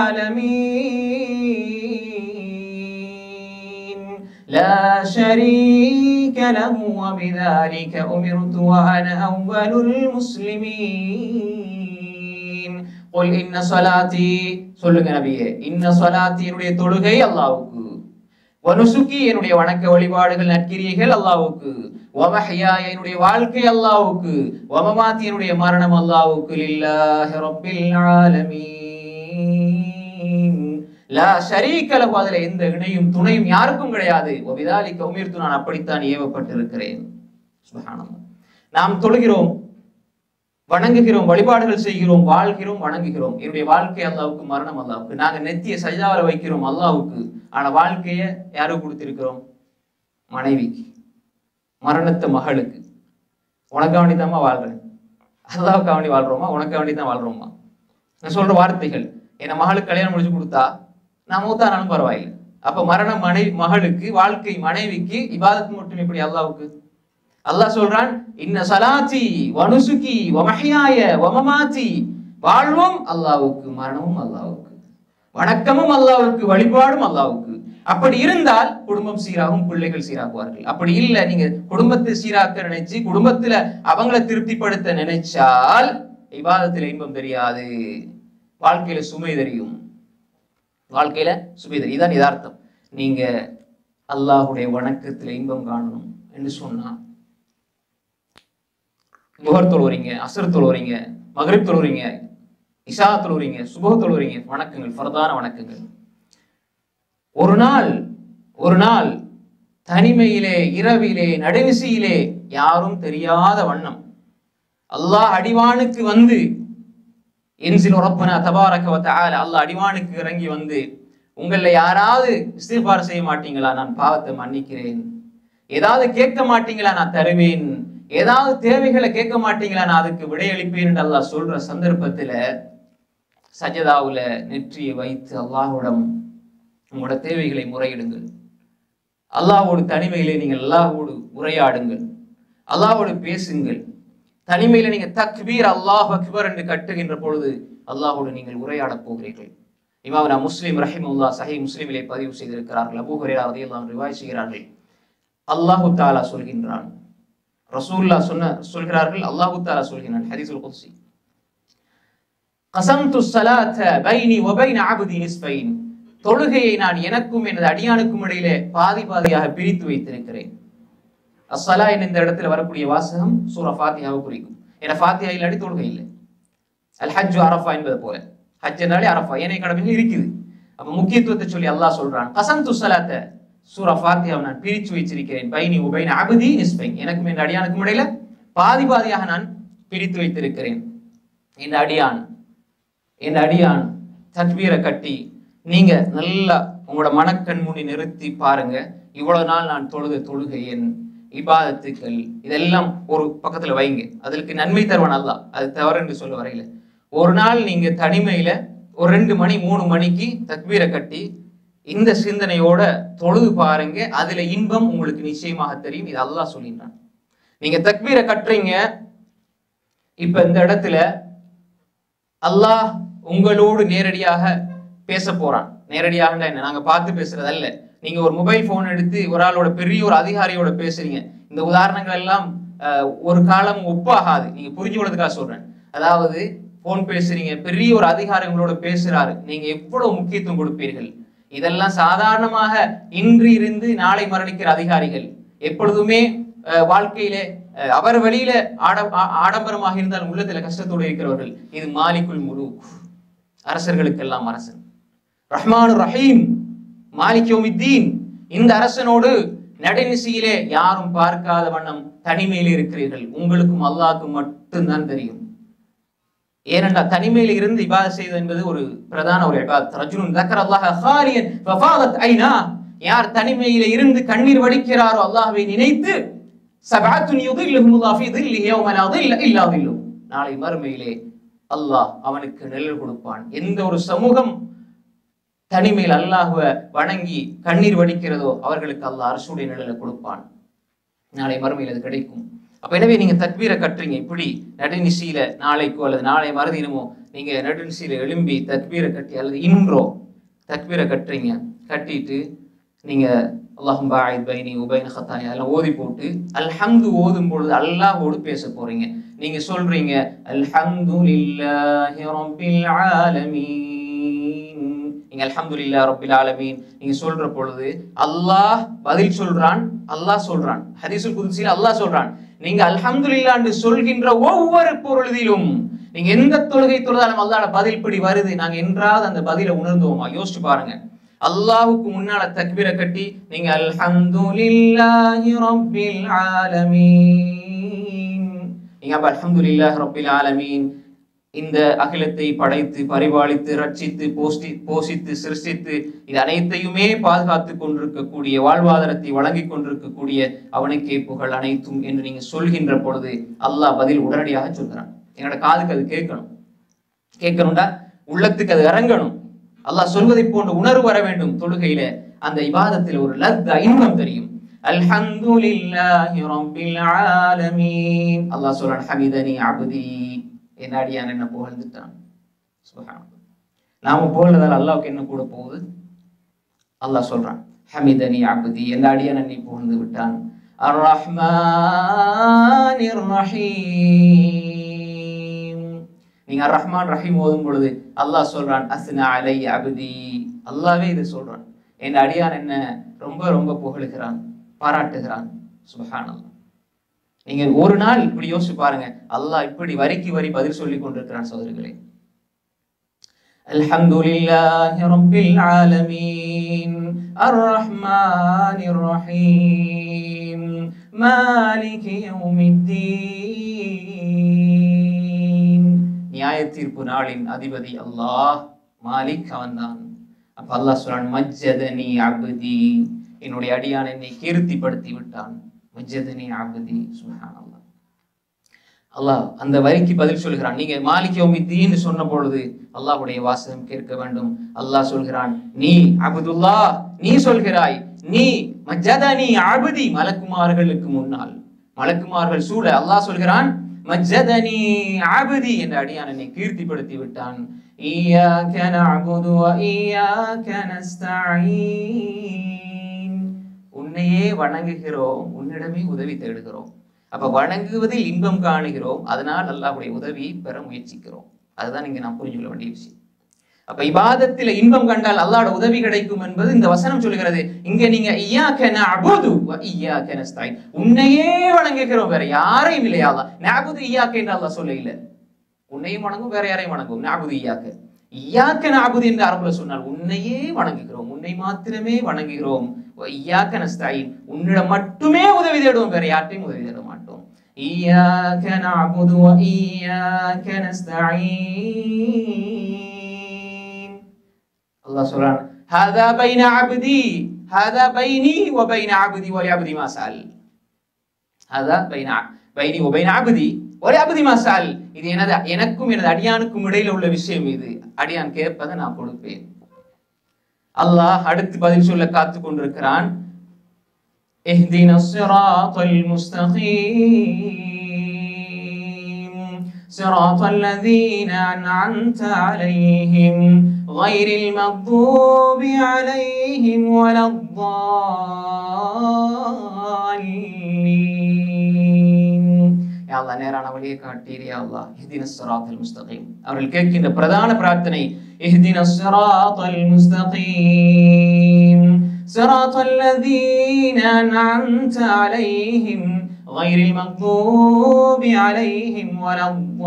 العالمين لا شريك له وبذلك أمرت وأنا أول المسلمين قل إن صلاتي சொல்லுங்க நபியே இன்ன சொலாத்தி என்னுடைய தொழுகை அல்லாவுக்கு வனுசுக்கி என்னுடைய வணக்க வழிபாடுகள் நற்கிரியைகள் அல்லாவுக்கு வமஹ்யா என்னுடைய வாழ்க்கை அல்லாவுக்கு வமமாத்தி என்னுடைய மரணம் அல்லாவுக்கு லில்லாஹி ரப்பில் ஆலமீன் லா ஷரீக லஹு அதுல எந்த இணையும் துணையும் யாருக்கும் கிடையாது வபிதாலிக உமிர்த்து நான் அப்படித்தான் ஏவப்பட்டிருக்கிறேன் சுப்ஹானல்லாஹ் நாம் தொழுகிறோம் வணங்குகிறோம் வழிபாடுகள் செய்கிறோம் வாழ்கிறோம் வணங்குகிறோம் என்னுடைய வாழ்க்கை அல்லாவுக்கு மரணம் அல்லாவுக்கு நாங்க நெத்திய சஜாவில வைக்கிறோம் அல்லாவுக்கு ஆனா வாழ்க்கைய யாருக்கு கொடுத்திருக்கிறோம் மனைவிக்கு மரணத்தை மகளுக்கு உனக்காக வேண்டிதாம்மா வாழ்றேன் அல்லாவுக்கு வேண்டி வாழ்றோமா உனக்காக வேண்டி தான் வாழ்றோமா நான் சொல்ற வார்த்தைகள் என் மகளுக்கு கல்யாணம் முடிச்சு கொடுத்தா நான் மூத்தானாலும் பரவாயில்லை அப்ப மரண மனை மகளுக்கு வாழ்க்கை மனைவிக்கு இபாதத்து மட்டும் எப்படி அல்லாவுக்கு அல்லாஹ் சொல்றான் இன்ன சலாத்தி வனுசுகி வமஹியாய வமமாத்தி வாழ்வும் அல்லாவுக்கு மரணமும் அல்லாவுக்கு வணக்கமும் அல்லாவுக்கு வழிபாடும் அல்லாவுக்கு அப்படி இருந்தால் குடும்பம் சீராகும் பிள்ளைகள் சீராகுவார்கள் அப்படி இல்ல நீங்க குடும்பத்தை சீராக்க நினைச்சு குடும்பத்துல அவங்கள திருப்திப்படுத்த நினைச்சால் இபாதத்துல இன்பம் தெரியாது வாழ்க்கையில சுமை தெரியும் வாழ்க்கையில சுமை தெரியும் இதான் யதார்த்தம் நீங்க அல்லாஹுடைய வணக்கத்துல இன்பம் காணணும் என்று சொன்னா முகர் தொழுவுறீங்க அசர் தொழுவுறீங்க மகரிப் தொழுவுறீங்க இஷா தொழுவுறீங்க சுபஹ தொழுவுறீங்க வணக்கங்கள் ஃபர்தான வணக்கங்கள் ஒரு நாள் ஒரு நாள் தனிமையிலே இரவிலே நடுநிசையிலே யாரும் தெரியாத வண்ணம் அல்லாஹ் அடிவானுக்கு வந்து என்சில் உறப்பன தபாரக வ தஆலா அல்லாஹ் அடிவானுக்கு இறங்கி வந்து உங்கள யாராவது இஸ்திஃபார் செய்ய மாட்டீங்களா நான் பாவத்தை மன்னிக்கிறேன் ஏதாவது கேட்க மாட்டீங்களா நான் தருவேன் ஏதாவது தேவைகளை கேட்க மாட்டீங்களா நான் அதுக்கு விடையளிப்பேன் என்று அல்லாஹ் சொல்ற சந்தர்ப்பத்துல சஜதாவுல நெற்றியை வைத்து அல்லாஹ்விடம் உங்களோட தேவைகளை முறையிடுங்கள் அல்லாஹ்வோடு தனிமையிலே நீங்கள் அல்லாஹ்வோடு உரையாடுங்கள் அல்லாஹ்வோடு பேசுங்கள் தனிமையில நீங்க தக்பீர் அல்லாஹ் அக்பர் என்று கட்டுகின்ற பொழுது அல்லாஹ்வோடு நீங்கள் உரையாடப் போகிறீர்கள் இமாம் நான் முஸ்லீம் ரஹிமுல்லா சஹி முஸ்லீமிலே பதிவு செய்திருக்கிறார்கள் அபூ ஹுரைரா ரலியல்லாஹு ரிவாய் செய்கிறார்கள் அல்லாஹு தாலா சொல்கின்றான் ரசூல்லா சொன்ன சொல்கிறார்கள் அல்லாஹு தாலா சொல்கிறான் ஹதீஸுல் குத்ஸி கசம்து ஸலாத்த பைனி வ பைன அப்தி நிஸ்ஃபைன் தொழுகையை நான் எனக்கும் எனது அடியானுக்கும் இடையிலே பாதி பாதியாக பிரித்து வைத்திருக்கிறேன் அஸ்ஸலா என்ற இந்த இடத்துல வரக்கூடிய வாசகம் சூரா ஃபாத்தியாவை குறிக்கும் ஏன்னா ஃபாத்தியா இல்லாட்டி தொழுகை இல்லை அல் ஹஜ் அரஃபா என்பது போல ஹஜ்ஜனாலே அரஃபா ஏனைய கடமைகள் இருக்குது அப்ப முக்கியத்துவத்தை சொல்லி அல்லாஹ் சொல்றான் கசம் துசலாத்த சூரா ஃபாத்தியாவை நான் பிரித்து வைத்திருக்கிறேன் பைனி உபைன் அபதி நிஸ்பைன் எனக்கும் என் அடியானுக்கும் இடையில பாதி பாதியாக நான் பிரித்து வைத்திருக்கிறேன் என் அடியான் என் அடியான் தக்பீரை கட்டி நீங்க நல்லா உங்களோட மனக்கண் முன்னி நிறுத்தி பாருங்க இவ்வளவு நாள் நான் தொழுத தொழுகை என் இபாதத்துக்கள் இதெல்லாம் ஒரு பக்கத்துல வைங்க அதற்கு நன்மை தருவான் அல்லாஹ் அது தவறு என்று சொல்ல வரையில ஒரு நாள் நீங்க தனிமையில ஒரு ரெண்டு மணி மூணு மணிக்கு தக்பீரை கட்டி இந்த சிந்தனையோட தொழுது பாருங்க அதுல இன்பம் உங்களுக்கு நிச்சயமாக தெரியும் இது அல்லாஹ் சொல்லின்றான் நீங்க தக்பீரை கட்டுறீங்க இப்ப இந்த இடத்துல அல்லாஹ் உங்களோடு நேரடியாக பேச போறான் நேரடியாக என்ன நாங்க பார்த்து பேசுறது அல்ல நீங்க ஒரு மொபைல் போன் எடுத்து ஒரு ஆளோட பெரிய ஒரு அதிகாரியோட பேசுறீங்க இந்த உதாரணங்கள் எல்லாம் அஹ், ஒரு காலம் ஒப்பாகாது நீங்க புரிஞ்சு கொள்றதுக்காக சொல்றேன் அதாவது போன் பேசுறீங்க பெரிய ஒரு அதிகாரி உங்களோட பேசுறாரு நீங்க எவ்வளவு முக்கியத்துவம் கொடுப்பீர்கள் இதெல்லாம் சாதாரணமாக இன்று இருந்து நாளை மரணிக்கிற அதிகாரிகள் எப்பொழுதுமே அஹ், வாழ்க்கையிலே அஹ், அவர் வெளியில ஆட ஆ- ஆடம்பரமாக இருந்தால் உள்ளத்துல கஷ்டத்தோடு இருக்கிறவர்கள் இது மாலிக்குல் முலூக் அரசர்களுக்கெல்லாம் அரசன் ரஹ்மானு ரஹீம் மாலிக் யௌமித்தீன் இந்த அரசனோடு நடுநிசையிலே யாரும் பார்க்காத வண்ணம் தனிமையில் இருக்கிறீர்கள் உங்களுக்கும் அல்லாஹ்க்கும் மட்டும்தான் தெரியும் ஏனென்றால் தனிமையில் இருந்து இபாதத் செய்வது என்பது ஒரு பிரதான ஒரு இபாதத் ரஜுலுன் தக்கர் அல்லாஹ் ஹாலியன் ஃபஃபாதத் ஐனா யார் தனிமையில இருந்து கண்ணீர் வடிக்கிறாரோ அல்லாஹ்வை நினைத்து சபஅத்துன் யுதில்லுஹுமுல்லாஹ் ஃபீ தில்லிஹி யௌம லா தில்ல இல்லா தில்லு நாளை மறுமையிலே அல்லாஹ் அவனுக்கு நிழல் கொடுப்பான் எந்த ஒரு சமூகம் தனிமையில் அல்லாஹ்வை வணங்கி கண்ணீர் வடிக்கிறதோ அவர்களுக்கு அல்லாஹ் அரசுடைய நிழலை கொடுப்பான் நாளை மறுமையில் அது கிடைக்கும் அப்ப எனவே நீங்க தக்பீரை கட்டுறீங்க இப்படி நடுநிசையில நாளைக்கோ அல்லது நாளை மறுதினமோ நீங்க நடுநிசையில எழும்பி தக்பீரை கட்டி அல்லது இன்றோ தக்பீரை கட்டுறீங்க கட்டிட்டு நீங்க அல்லாஹும் பாயித் பைனி உபைன ஹத்தாயா எல்லாம் ஓதி போட்டு அல்ஹம்து ஓதும் பொழுது அல்லாஹ்வோடு பேச போறீங்க நீங்க சொல்றீங்க அல்ஹம்து லில்லாஹி ரப்பில் ஆலமீன் நீங்க அல்ஹம்துலில்லாஹ் ரப்பில் ஆலமீன் நீங்க சொல்ற பொழுது அல்லாஹ் பதில் சொல்றான் அல்லாஹ் சொல்றான் ஹதீஸுல் குத்ஸில அல்லாஹ் சொல்றான் நீங்க அல்ஹம்துலில்லாஹ் என்று சொல்கின்ற ஒவ்வொரு பொழுதிலும் நீங்க எந்த தொழுகை தொழுதாலும் அல்லாஹ்வோட பதில் இப்படி வருது நாங்க என்றாவது அந்த பதிலை உணர்ந்தோமா யோசிச்சு பாருங்க அல்லாஹ்வுக்கு முன்னால தக்பீரை கட்டி நீங்க அல்ஹம்துலில்லாஹி ரப்பில் ஆலமீன் நீங்க அப்ப அல்ஹம்துலில்லாஹி ரப்பில் ஆலமீன் இந்த அகிலத்தை படைத்து பரிபாலித்து ரட்சித்து போஸ்டி போஷித்து சிருஷ்டித்து இது அனைத்தையுமே பாதுகாத்து கொண்டிருக்கக்கூடிய வாழ்வாதாரத்தை வழங்கி கொண்டிருக்கக்கூடிய அவனுக்கே புகழ் அனைத்தும் என்று நீங்க சொல்கின்ற பொழுது அல்லாஹ் பதில் உடனடியாக சொல்கிறான் என்னோட காதுக்கு அது கேட்கணும் கேட்கணும்டா உள்ளத்துக்கு அது இறங்கணும் அல்லாஹ் சொல்வதை போன்ற உணர்வு வர வேண்டும் தொழுகையில அந்த இபாதத்தில் ஒரு லத்த இன்பம் தெரியும் அல்ஹம்துலில்லாஹி ரப்பில் ஆலமீன் அல்லாஹ் சொல்றான் ஹமிதனி அப்தி என் அடியான் என்ன புகழ்ந்துட்டான் சுப்ஹானல்லாஹ் நாம புகழ்றதால அல்லாஹ்வுக்கு என்ன கூட போகுது அல்லாஹ் சொல்றான் ஹமிதனி அப்தி என் அடியான் என்னை புகழ்ந்து விட்டான் அர் ரஹ்மானிர் ரஹீம் நீங்க அர் ரஹ்மான் ரஹீம் ஓதும் பொழுது அல்லாஹ் சொல்றான் அஸ்னா அலை அப்தி அல்லாஹ்வே இது சொல்றான் என் அடியான் என்ன ரொம்ப ரொம்ப புகழுகிறான் பாராட்டுகிறான் சுபஹானல்லாஹ் நீங்க ஒரு நாள் இப்படி யோசிச்சு பாருங்க அல்லாஹ் இப்படி வரிக்கு வரி பதில் சொல்லி கொண்டிருக்கிறான் சோதரிகளே الحمد لله رب العالمين الرحمن الرحيم مالك يوم الدين நியாய தீர்ப்பு நாளின் அதிபதி அல்லாஹ் மாலிக் அவன்தான் அப்ப அல்லாஹ் சொல்றான் மஜ்ஜதனி அபதி என்னுடைய அடியான் என்னை கீர்த்திப்படுத்தி விட்டான் மஜ்ஜதனி அபதி சுப்ஹானல்லாஹ் அல்லாஹ் அந்த வரிக்கு பதில் சொல்கிறான் நீங்க மாலிக் யௌமித்தீன் சொன்ன பொழுது அல்லாஹ்வுடைய வாசகம் கேட்க வேண்டும் அல்லாஹ் சொல்கிறான் நீ அபுதுல்லா நீ சொல்கிறாய் நீ மஜ்ஜதனி அபதி மலக்குமார்களுக்கு முன்னால் மலக்குமார்கள் சூழ அல்லாஹ் சொல்கிறான் மஜ்ஜதனி அபதி என்ற அடியான் என்னை கீர்த்திப்படுத்தி விட்டான் إياك نعبد وإياك نستعين உன்னையே வணங்குகிறோம் உன்னிடமே உதவி தேடுகிறோம் அப்ப வணங்குவதில் இன்பம் காணுகிறோம் அதனால் அல்லாஹ்வுடைய உதவியை பெற முயற்சிக்கிறோம் அதுதான் இங்க நான் புரிஞ்சு கொள்ள வேண்டிய விஷயம் அப்ப இபாதத்தில இன்பம் கண்டால் அல்லாஹ்வோட உதவி கிடைக்கும் என்பது இந்த வசனம் சொல்கிறது இங்க நீங்க இய்யாக்க நஅபுது வ இய்யாக்க நஸ்தைன் உன்னையே வணங்குகிறோம் வேற யாரையும் இல்லையா அல்லாஹ் நஅபுது இய்யாக்க என்று அல்லாஹ் சொல்ல இல்ல உன்னையும் வணங்கும் வேற யாரையும் வணங்கும் நஅபுது இய்யாக்க இய்யாக்க நஅபுது என்று அரபுல சொன்னால் உன்னையே வணங்குகிறோம் உன்னை மாத்திரமே வணங்குகிறோம் வ இய்யாக்க நஸ்தைன் உன்னிடம் மட்டுமே உதவி தேடுவோம் வேற யார்ட்டையும் உதவி தேட மாட்டோம் إياك نعبد وإياك نستعين الله سبحانه هذا بين عبدي هذا بيني وبين عبدي ولعبدي ما سأل هذا بين ع- بيني وبين عبدي ولعبدي ما سأل இது எனது எனக்கும் எனது அடியானுக்கும் இடையில உள்ள விஷயம் இது அடியான் கேட்பதை நான் கொடுப்பேன் அல்லாஹ் அடுத்து பதில் சொல்ல காத்து கொண்டிருக்கிறான் اهدنا الصراط المستقيم صراط الذين أنعمت عليهم غير المغضوب عليهم ولا الضالين يا الله நேரான வழியை காட்டீர் யா அல்லாஹ் اهدنا الصراط المستقيم அவர்கள் கேட்கின்ற பிரதான பிரார்த்தனை اهدنا الصراط المستقيم صراط الذين أنعمت عليهم غير المغضوب عليهم ولا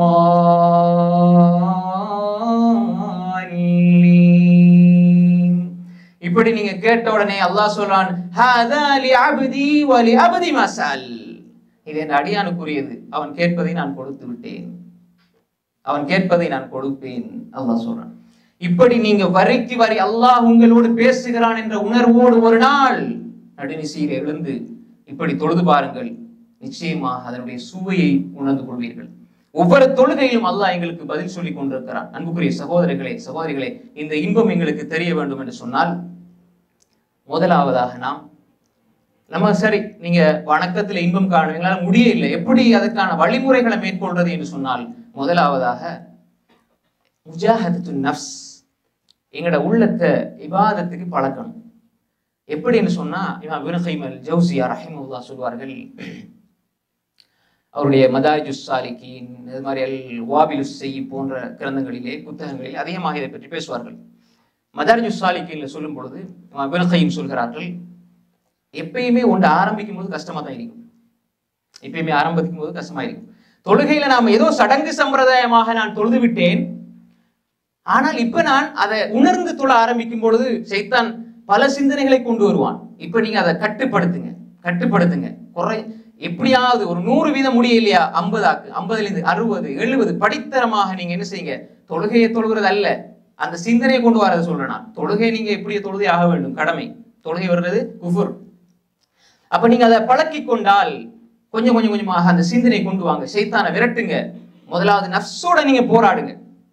الضالين இப்படி நீங்க கேட்ட உடனே அல்லாஹ் சொல்றான் ஹாதா லி அப்தி வ லி அப்தி மசால் இது என் அடியானுக்குரியது அவன் கேட்பதை நான் கொடுத்து விட்டேன் அவன் கேட்பதை நான் கொடுப்பேன் அல்லாஹ் சொல்றான் இப்படி நீங்க வரிக்கு வரி அல்லாஹ் உங்களோடு பேசுகிறான் என்ற உணர்வோடு ஒரு நாள் நடுநிசையில் எழுந்து இப்படி தொழுது பாருங்கள் நிச்சயமாக அதனுடைய சுவையை உணர்ந்து கொள்வீர்கள் ஒவ்வொரு தொழுகையிலும் அல்லாஹ் எங்களுக்கு பதில் சொல்லி கொண்டிருக்கிறான் அன்புக்குரிய சகோதரர்களே சகோதரிகளே இந்த இன்பம் எங்களுக்கு தெரிய வேண்டும் என்று சொன்னால் முதலாவதாக நாம் நம்ம சரி நீங்க வணக்கத்துல இன்பம் காணும் எங்களால முடியவில்லை எப்படி அதற்கான வழிமுறைகளை மேற்கொள்றது என்று சொன்னால் முதலாவதாக முஜாஹதத்து நஃப்ஸ் எங்களோட உள்ளத்தை இபாதத்துக்கு பழக்கணும் எப்படின்னு சொன்னா இமாம் இப்னு கைம் அல் ஜௌசியா ரஹிமஹுல்லாஹ் சொல்வார்கள் அவருடைய மதாஜு சாலிகின் இது மாதிரி அல் வாபிலு செய் போன்ற கிரந்தங்களிலே புத்தகங்களிலே அதிகமாக இதை பற்றி பேசுவார்கள் மதாஜு சாலிகின்ல சொல்லும் பொழுது இமாம் இப்னு கைம் சொல்கிறார்கள் எப்பயுமே ஒன்று ஆரம்பிக்கும் போது கஷ்டமா தான் இருக்கும் எப்பயுமே ஆரம்பிக்கும் போது கஷ்டமா இருக்கும் தொழுகையில நாம ஏதோ சடங்கு சம்பிரதாயமாக நான் தொழுது விட்டேன் ஆனால் இப்ப நான் அதை உணர்ந்து தொழ ஆரம்பிக்கும் பொழுது சைத்தான் பல சிந்தனைகளை கொண்டு வருவான் இப்ப நீங்க அதை கட்டுப்படுத்துங்க கட்டுப்படுத்துங்க குறை எப்படியாவது ஒரு நூறு வீதம் முடியலையா ஐம்பதாக்கு ஐம்பதுல இருந்து அறுபது எழுபது படித்தரமாக நீங்க என்ன செய்யுங்க தொழுகையை தொழுகிறது அல்ல அந்த சிந்தனையை கொண்டு வரதை சொல்றேன் நான் தொழுகை நீங்க எப்படி தொழுகை ஆக வேண்டும் கடமை தொழுகை வர்றது குஃபுர் அப்ப நீங்க அதை பழக்கி கொண்டால் கொஞ்சம் கொஞ்சம் கொஞ்சமாக அந்த சிந்தனை கொண்டு வாங்க சைத்தானை விரட்டுங்க முதலாவது நஃப்ஸோட நீங்க போராடுங்க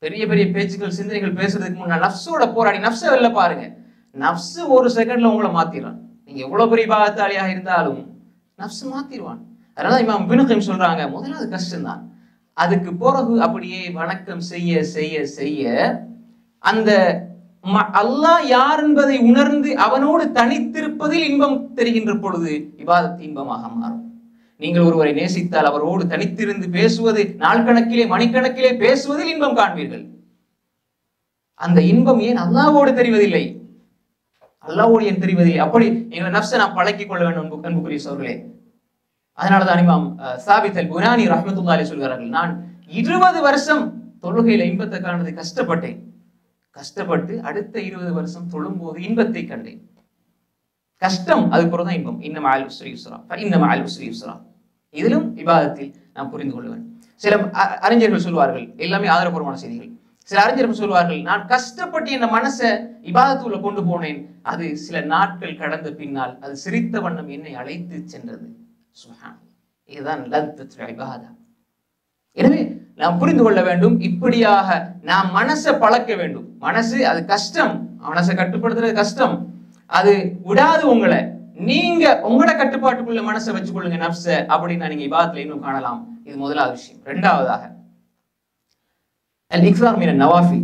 பெரிய பெரிய பேச்சுக்கள் சிந்தனைகள் பேசுறதுக்கு முன்னாடி நஃப்ஸோட போராடி நஃப்ஸை வெளில பாருங்க நஃப்ஸ் ஒரு செகண்ட்ல உங்களை மாத்திடுறான் நீங்க எவ்வளவு பெரிய பாகத்தாளியாக இருந்தாலும் நஃப்ஸ் மாத்திடுவான் அதனால இமாம் பினுக்கம் சொல்றாங்க முதல்ல அது கஷ்டம்தான் அதுக்கு பிறகு அப்படியே வணக்கம் செய்ய செய்ய செய்ய அந்த ம- அல்லாஹ் யார் என்பதை உணர்ந்து அவனோடு தனித்திருப்பதில் இன்பம் தெரிகின்ற பொழுது இபாதத் இன்பமாக மாறும் நீங்கள் ஒருவரை நேசித்தால் அவரோடு தனித்திருந்து பேசுவது நாள் கணக்கிலே மணிக்கணக்கிலே பேசுவதில் இன்பம் காண்பீர்கள் அந்த இன்பம் ஏன் அல்லாஹ்வோடு தெரிவதில்லை அல்லாஹ்வோடு ஏன் தெரிவதில்லை அப்படி எங்களை நப்சை நாம் பழக்கிக் கொள்ள வேண்டும் அன்பு- அன்புக்குரிய சோர்களே அதனாலதான் இமாம் அஹ், சாபித் அல் புனானி ரஹ்மத்துல்லாஹி சொல்கிறார்கள் நான் இருபது வருஷம் தொழுகையில இன்பத்தை காணது கஷ்டப்பட்டேன் கஷ்டப்பட்டு அடுத்த இருபது வருஷம் தொழும்போது இன்பத்தை கண்டேன் கஷ்டம் அதுக்கு தான் இன்பம் இன்னும் ஆல் உஸ்ரி யுஸ்ரா இன்னும் ஆல் உஸ்ரி யுஸ்ரா இதிலும் இபாதத்தில் நாம் புரிந்து கொள்வேன் சில அ- அறிஞர்கள் சொல்வார்கள் எல்லாமே ஆதரப்பூர்வமான செய்திகள் சில அறிஞர்கள் சொல்வார்கள் நான் கஷ்டப்பட்டு என் மனசை இபாதத்துள்ள கொண்டு போனேன் அது சில நாட்கள் கடந்த பின்னால் அது சிரித்த வண்ணம் என்னை அழைத்து சென்றது சுப்ஹான் இதுதான் லத்தத்துல் இபாதா எனவே நாம் புரிந்து கொள்ள வேண்டும் இப்படியாக நாம் மனசை பழக்க வேண்டும் மனசு அது கஷ்டம் மனசை கட்டுப்படுத்துறது கஷ்டம் அது விடாது உங்களை நீங்க உங்களோட கட்டுப்பாட்டுக்குள்ள மனசை வச்சுக்கொள்ளுங்க நப்ச அப்படின்னு நீங்க இபாதத்துல இன்னும் காணலாம் இது முதலாவது விஷயம் இரண்டாவதாக அல் இக்ஸார் மின நவாஃபி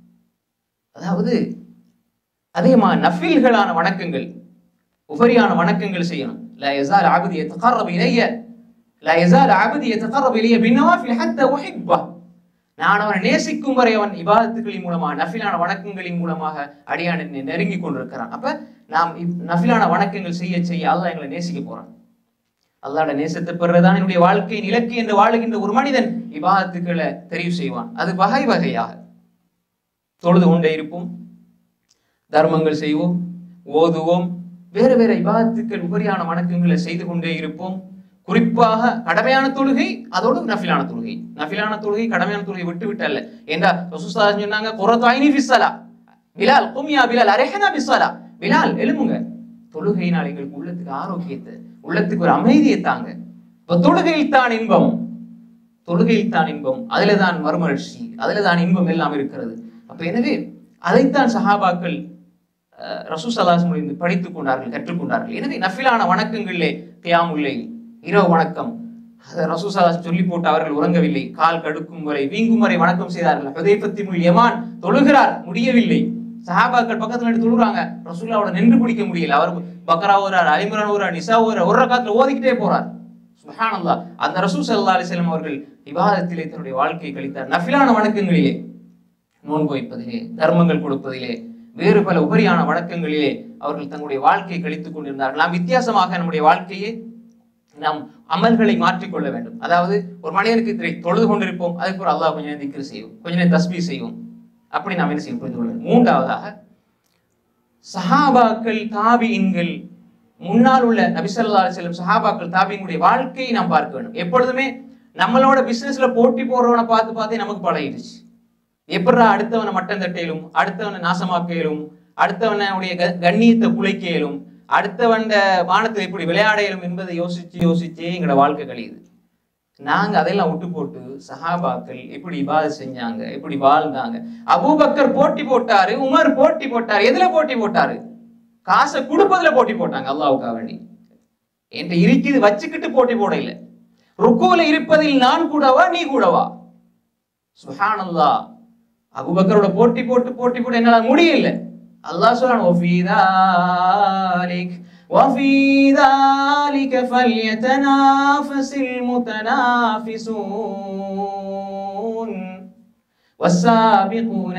அதாவது அதிகமாக நஃபில்களான வணக்கங்கள் உபரியான வணக்கங்கள் செய்யணும் லா யஸால் அப்தி யதகர்ரபு இலைய லா யஸால் அப்தி யதகர்ரபு இலைய பின்னவாஃபில் ஹத்தா உஹிப்பா நான் அவனை நேசிக்கும் வரை அவன் இபாதத்துகளின் மூலமாக நஃபிலான வணக்கங்களின் மூலமாக அடியான் என்னை நெருங்கி கொண்டிருக்கிறான் அப்ப நாம் இப்- நஃபிலான வணக்கங்கள் செய்ய செய்ய அல்லாஹ் எங்களை நேசிக்க போறான் அல்லாஹ்வோட நேசத்தை பெறுறதான் என்னுடைய வாழ்க்கையின் இலக்கு என்று வாழுகின்ற ஒரு மனிதன் இபாதத்துக்களை தெரிவு செய்வான் அது வகை வகையாக தொழுது கொண்டே இருப்போம் தர்மங்கள் செய்வோம் ஓதுவோம் வேறு வேறு இபாதத்துக்கள் உபரியான வணக்கங்களை செய்து கொண்டே இருப்போம் குறிப்பாக கடமையான தொழுகை அதோடு நஃபிலான தொழுகை நஃபிலான தொழுகை கடமையான தொழுகை விட்டு விட்டல்ல ஏண்டா ரசூசா சொன்னாங்க குரத்தாயினி ஃபிஸ்ஸலா பிலால் குமியா பிலால் அரஹனா பிஸ்ஸலா பிலால் எழுமுங்க தொழுகையினால் எங்களுக்கு உள்ளத்துக்கு ஆரோக்கியத்தை உள்ளத்துக்கு ஒரு அமைதியை தாங்க இப்ப தொழுகையில் தான் இன்பம் தொழுகையில் தான் இன்பம் அதுல தான் மறுமலர்ச்சி அதுல தான் இன்பம் எல்லாம் இருக்கிறது அப்ப எனவே அதைத்தான் சஹாபாக்கள் அஹ், ரசூல் ஸல்லல்லாஹு அலைஹி வஸல்லம் படித்துக் கொண்டார்கள் கற்றுக்கொண்டார்கள் எனவே நஃபிலான வணக்கங்களிலே கியாமுல்லை இரவு வணக்கம் அதை ரசூல் ஸல்லல்லாஹு அலைஹி வஸல்லம் சொல்லி போட்டு அவர்கள் உறங்கவில்லை கால் கடுக்கும் வரை வீங்கும் வரை வணக்கம் செய்தார்கள் ஹுதைஃபத்தினுல் யமான் தொழுகிறார் முடியவில்லை சஹாபாக்கள் பக்கத்துல நின்று தொழுறாங்க ரசூல்லாவோட நின்று பிடிக்க முடியல அவர் பக்கரா ஓரார் அலிமரான் ஓரார் நிசா ஓரார் ஒரு ரகாத்துல ஓதிக்கிட்டே போறார் சுப்ஹானல்லாஹ் அந்த ரசூல் ஸல்லல்லாஹு அலைஹி வஸல்லம் அவர்கள் இபாதத்திலே தன்னுடைய வாழ்க்கையை கழித்தார் நஃபிலான வணக்கங்களிலே நோன்பு வைப்பதிலே தர்மங்கள் கொடுப்பதிலே வேறு பல உபரியான வணக்கங்களிலே அவர்கள் தங்களுடைய வாழ்க்கையை கழித்துக் கொண்டிருந்தார்கள் நாம் வித்தியாசமாக நம்முடைய வாழ்க்கையை நாம் அமல்களை மாற்றிக்கொள்ள வேண்டும் அதாவது ஒரு மனிதனுக்கு திரை தொழுது கொண்டிருப்போம் அதுக்கு ஒரு அல்லாஹ் கொஞ்சம் நேரம் திக்ரு செய்வோம் கொஞ்ச நேரம் தஸ்பீ செய்வோம் அப்படி நாம் என்ன செய்ய புரிந்து கொள்ள வேண்டும் மூன்றாவதாக சஹாபாக்கள் தாபியின்கள் முன்னால் உள்ள நபிசல்லா செல்லும் சஹாபாக்கள் தாபியினுடைய வாழ்க்கையை நாம் பார்க்க வேண்டும் எப்பொழுதுமே நம்மளோட பிசினஸ்ல போட்டி போடுறவனை பார்த்து பார்த்தே நமக்கு பழகிடுச்சு எப்படா அடுத்தவனை மட்டம் தட்டையிலும் அடுத்தவனை நாசமாக்கையிலும் அடுத்தவனுடைய க- கண்ணியத்தை குலைக்கையிலும் அடுத்தவன் வானத்தை எப்படி விளையாடையிலும் என்பதை யோசிச்சு யோசிச்சே எங்களோட வாழ்க்கை கழியுது நாங்க அதெல்லாம் விட்டு போட்டு சஹாபாக்கள் எப்படி இபாத செஞ்சாங்க எப்படி வாழ்ந்தாங்க அபூபக்கர் போட்டி போட்டாரு உமர் போட்டி போட்டாரு எதுல போட்டி போட்டாரு காசை கொடுப்பதுல போட்டி போட்டாங்க அல்லாவுக்கா வேண்டி என்கிட்ட இருக்குது வச்சுக்கிட்டு போட்டி போட இல்லை ருக்குல இருப்பதில் நான் கூடவா நீ கூடவா சுஹானல்லாஹ் அபூபக்கரோட போட்டி போட்டு போட்டி போட்டு என்னால முடியல அல்லாஹ் சொல்றான் وفي ذلك وفي ذلك فليتنافس المتنافسون والسابقون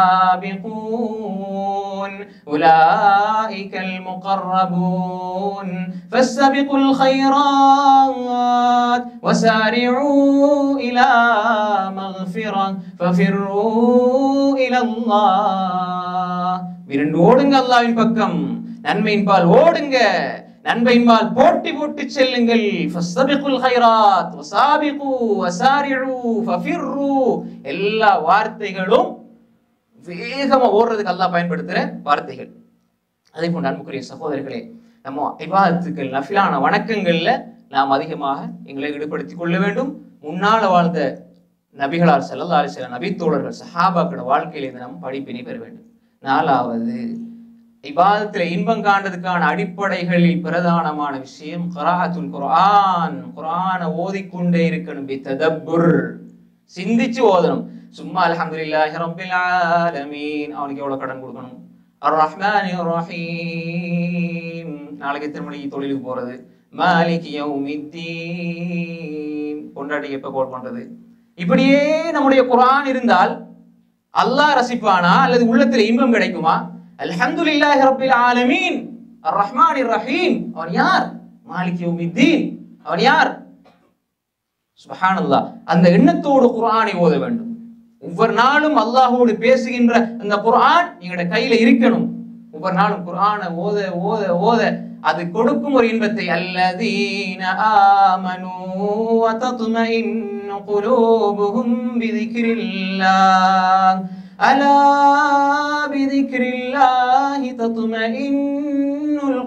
السابقون أولئك المقربون فاستبقوا الخيرات وسارعوا إلى مغفرة ففروا إلى الله விரண்டு ஓடுங்க அல்லாவின் பக்கம் நன்மையின்பால் ஓடுங்க நன்மையின்பால் போட்டி போட்டு செல்லுங்கள் ஃபஸ்தபிகுல் ஹைராத் வசாபிகு வசாரிஉ ஃபஃபிர்ரு எல்லா வார்த்தைகளும் வேகமா ஓடுறதுக்கு அல்லாஹ் பயன்படுத்துற வார்த்தைகள் அதே போன்று அன்புக்குரிய சகோதரர்களே நம்ம இபாதத்துக்கள் நஃபிலான வணக்கங்கள்ல நாம் அதிகமாக எங்களை ஈடுபடுத்திக் கொள்ள வேண்டும் முன்னால வாழ்ந்த நபிகளார் ஸல்லல்லாஹு அலைஹி வஸல்லம் நபித்தோழர்கள் சஹாபாக்களோட வாழ்க்கையில இருந்து நாம் படிப்பினை பெற வேண்டும் நாலாவது இபாதத்துல இன்பம் காண்றதுக்கான அடிப்படைகளில் பிரதானமான விஷயம் கராத்துல் குர்ஆன் குர்ஆனை ஓதிக்கொண்டே இருக்கணும் பி ததப்புர் சிந்திச்சு ஓதணும் சும்மா அல்ஹம்துலில்லாஹி ரப்பில் ஆலமீன் அவனுக்கு எவ்வளவு கடன் கொடுக்கணும் அர் ரஹ்மானி ரஹீம் நாளைக்கு எத்தனை மணிக்கு தொழிலுக்கு போறது மாலிக் யௌமித்தீன் பொண்டாட்டி எப்ப கோல் பண்றது இப்படியே நம்முடைய குர்ஆன் இருந்தால் அல்லாஹ் ரசிப்பானா அல்லது உள்ளத்துல இன்பம் கிடைக்குமா அல்ஹம்துலில்லாஹி ரப்பில் ஆலமீன் அர் ரஹ்மானிர் ரஹீம் அவன் யார் மாலிக் யௌமித்தீன் அவன் யார் சுபஹானல்லாஹ் அந்த எண்ணத்தோடு குர்ஆனை ஓத வேண்டும் ஒவ்வொரு நாளும் அல்லாஹ்வோடு பேசுகின்ற அந்த குர்ஆன் எங்களோட கையில இருக்கணும் ஒவ்வொரு நாளும் குர்ஆனை ஓத ஓத ஓத அது கொடுக்கும் ஒரு இன்பத்தை அல்லதீன ஆமனு வதத்மஇன்னு குலூபுஹும் பிதிக்ரில்லாஹ் அலா பிதிக்ரில்லாஹி தத்மஇன்னுல்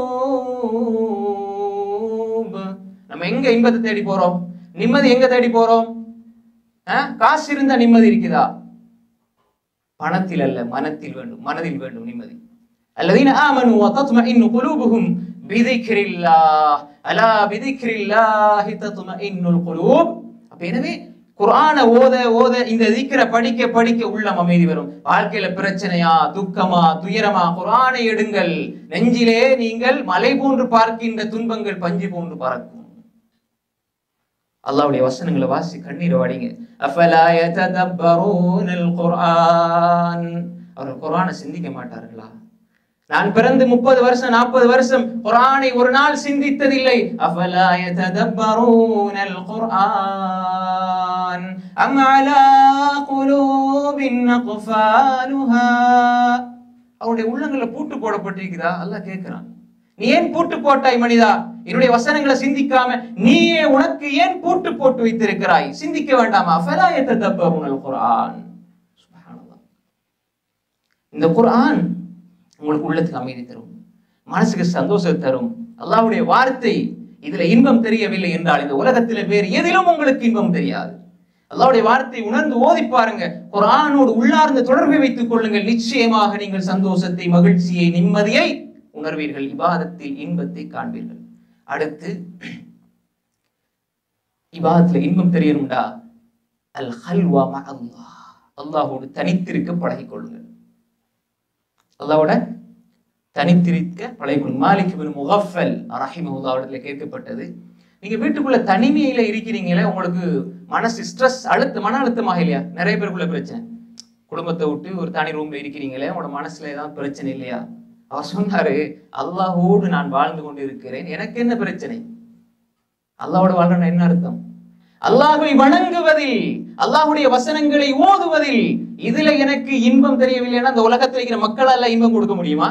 குலூப் நம்ம எங்க இன்பத்தை தேடி போறோம் நிம்மதி எங்க தேடி போறோம் அஹ்? காசு இருந்தா நிம்மதி இருக்குதா பணத்தில் அல்ல மனத்தில் வேண்டும் மனதில் வேண்டும் நிம்மதி الذين آمنوا وتطمئن قلوبهم بذكر الله ألا بذكر الله تطمئن القلوب அப்ப எனவே குர்ஆனை ஓத ஓத இந்த திக்ர படிக்க படிக்க உள்ளம் அமைதி வரும் வாழ்க்கையில பிரச்சனையா துக்கமா துயரமா குர்ஆனை எடுங்கள் நெஞ்சிலே நீங்கள் மலை போன்று பார்க்கின்ற துன்பங்கள் பஞ்சு போன்று பறக்கும் அல்லாஹ்வுடைய வசனங்களை வாசி கண்ணீரை வடிங்க அஃபலா யததப்பரூனல் குர்ஆன் அவர்கள் குர்ஆனை சிந்திக்க மாட்டார்களா நான் பிறந்து முப்பது வருஷம் நாற்பது வருஷம் குர்ஆனை ஒரு நாள் சிந்தித்ததில்லை அஃபலா யததப்பரூனல் குர்ஆன் அம் அலா குலூபின் அக்ஃபாலுஹா அவருடைய உள்ளங்கள்ல பூட்டு போடப்பட்டிருக்குதா அல்லாஹ் கேட்கிறான் நீ ஏன் பூட்டு போட்டாய் மனிதா என்னுடைய வசனங்களை சிந்திக்காம நீயே உனக்கு ஏன் பூட்டு போட்டு வைத்திருக்கிறாய் சிந்திக்க வேண்டாமா அஃபலா யததப்பரூனல் குர்ஆன் சுப்ஹானல்லாஹ் இந்த குர்ஆன் உங்களுக்கு உள்ளத்துக்கு அமைதி தரும் மனசுக்கு சந்தோஷத்தை தரும் அல்லாஹ்வுடைய வார்த்தை இதுல இன்பம் தெரியவில்லை என்றால் இந்த உலகத்துல வேறு எதிலும் உங்களுக்கு இன்பம் தெரியாது அல்லாஹ்வுடைய வார்த்தை உணர்ந்து ஓதி பாருங்க குர்ஆனோடு உள்ளார்ந்த தொடர்பை வைத்துக் கொள்ளுங்கள் நிச்சயமாக நீங்கள் சந்தோஷத்தை மகிழ்ச்சியை நிம்மதியை உணர்வீர்கள் இபாதத்தில் இன்பத்தை காண்பீர்கள் அடுத்து இபாதத்துல இன்பம் தெரியணும்டா அல் ஹல்வா ம அல்லாஹ் அல்லாஹோடு தனித்திருக்க பழகிக் கொள்ளுங்கள் அல்லாவோட தனித்திருக்க பழைய மாலிக் பின் முகஃபல் ரஹிமஹுல்லாவிடத்துல கேட்கப்பட்டது நீங்க வீட்டுக்குள்ள தனிமையில இருக்கிறீங்களே உங்களுக்கு மனசு ஸ்ட்ரெஸ் அழுத்த மன அழுத்தமாக இல்லையா நிறைய பேருக்குள்ள பிரச்சனை குடும்பத்தை விட்டு ஒரு தனி ரூம்ல இருக்கிறீங்களே உங்களோட மனசுல ஏதாவது பிரச்சனை இல்லையா அவர் சொன்னாரு அல்லாஹோடு நான் வாழ்ந்து கொண்டு இருக்கிறேன் எனக்கு என்ன பிரச்சனை அல்லாஹோட வாழ்றேன்னா என்ன அர்த்தம் அல்லாஹ்வை வணங்குவதில் அல்லாஹ்வுடைய வசனங்களை ஓதுவதில் இதுல எனக்கு இன்பம் தெரியவில்லைன்னா அந்த உலகத்துல இருக்கிற மக்களால இன்பம் கொடுக்க முடியுமா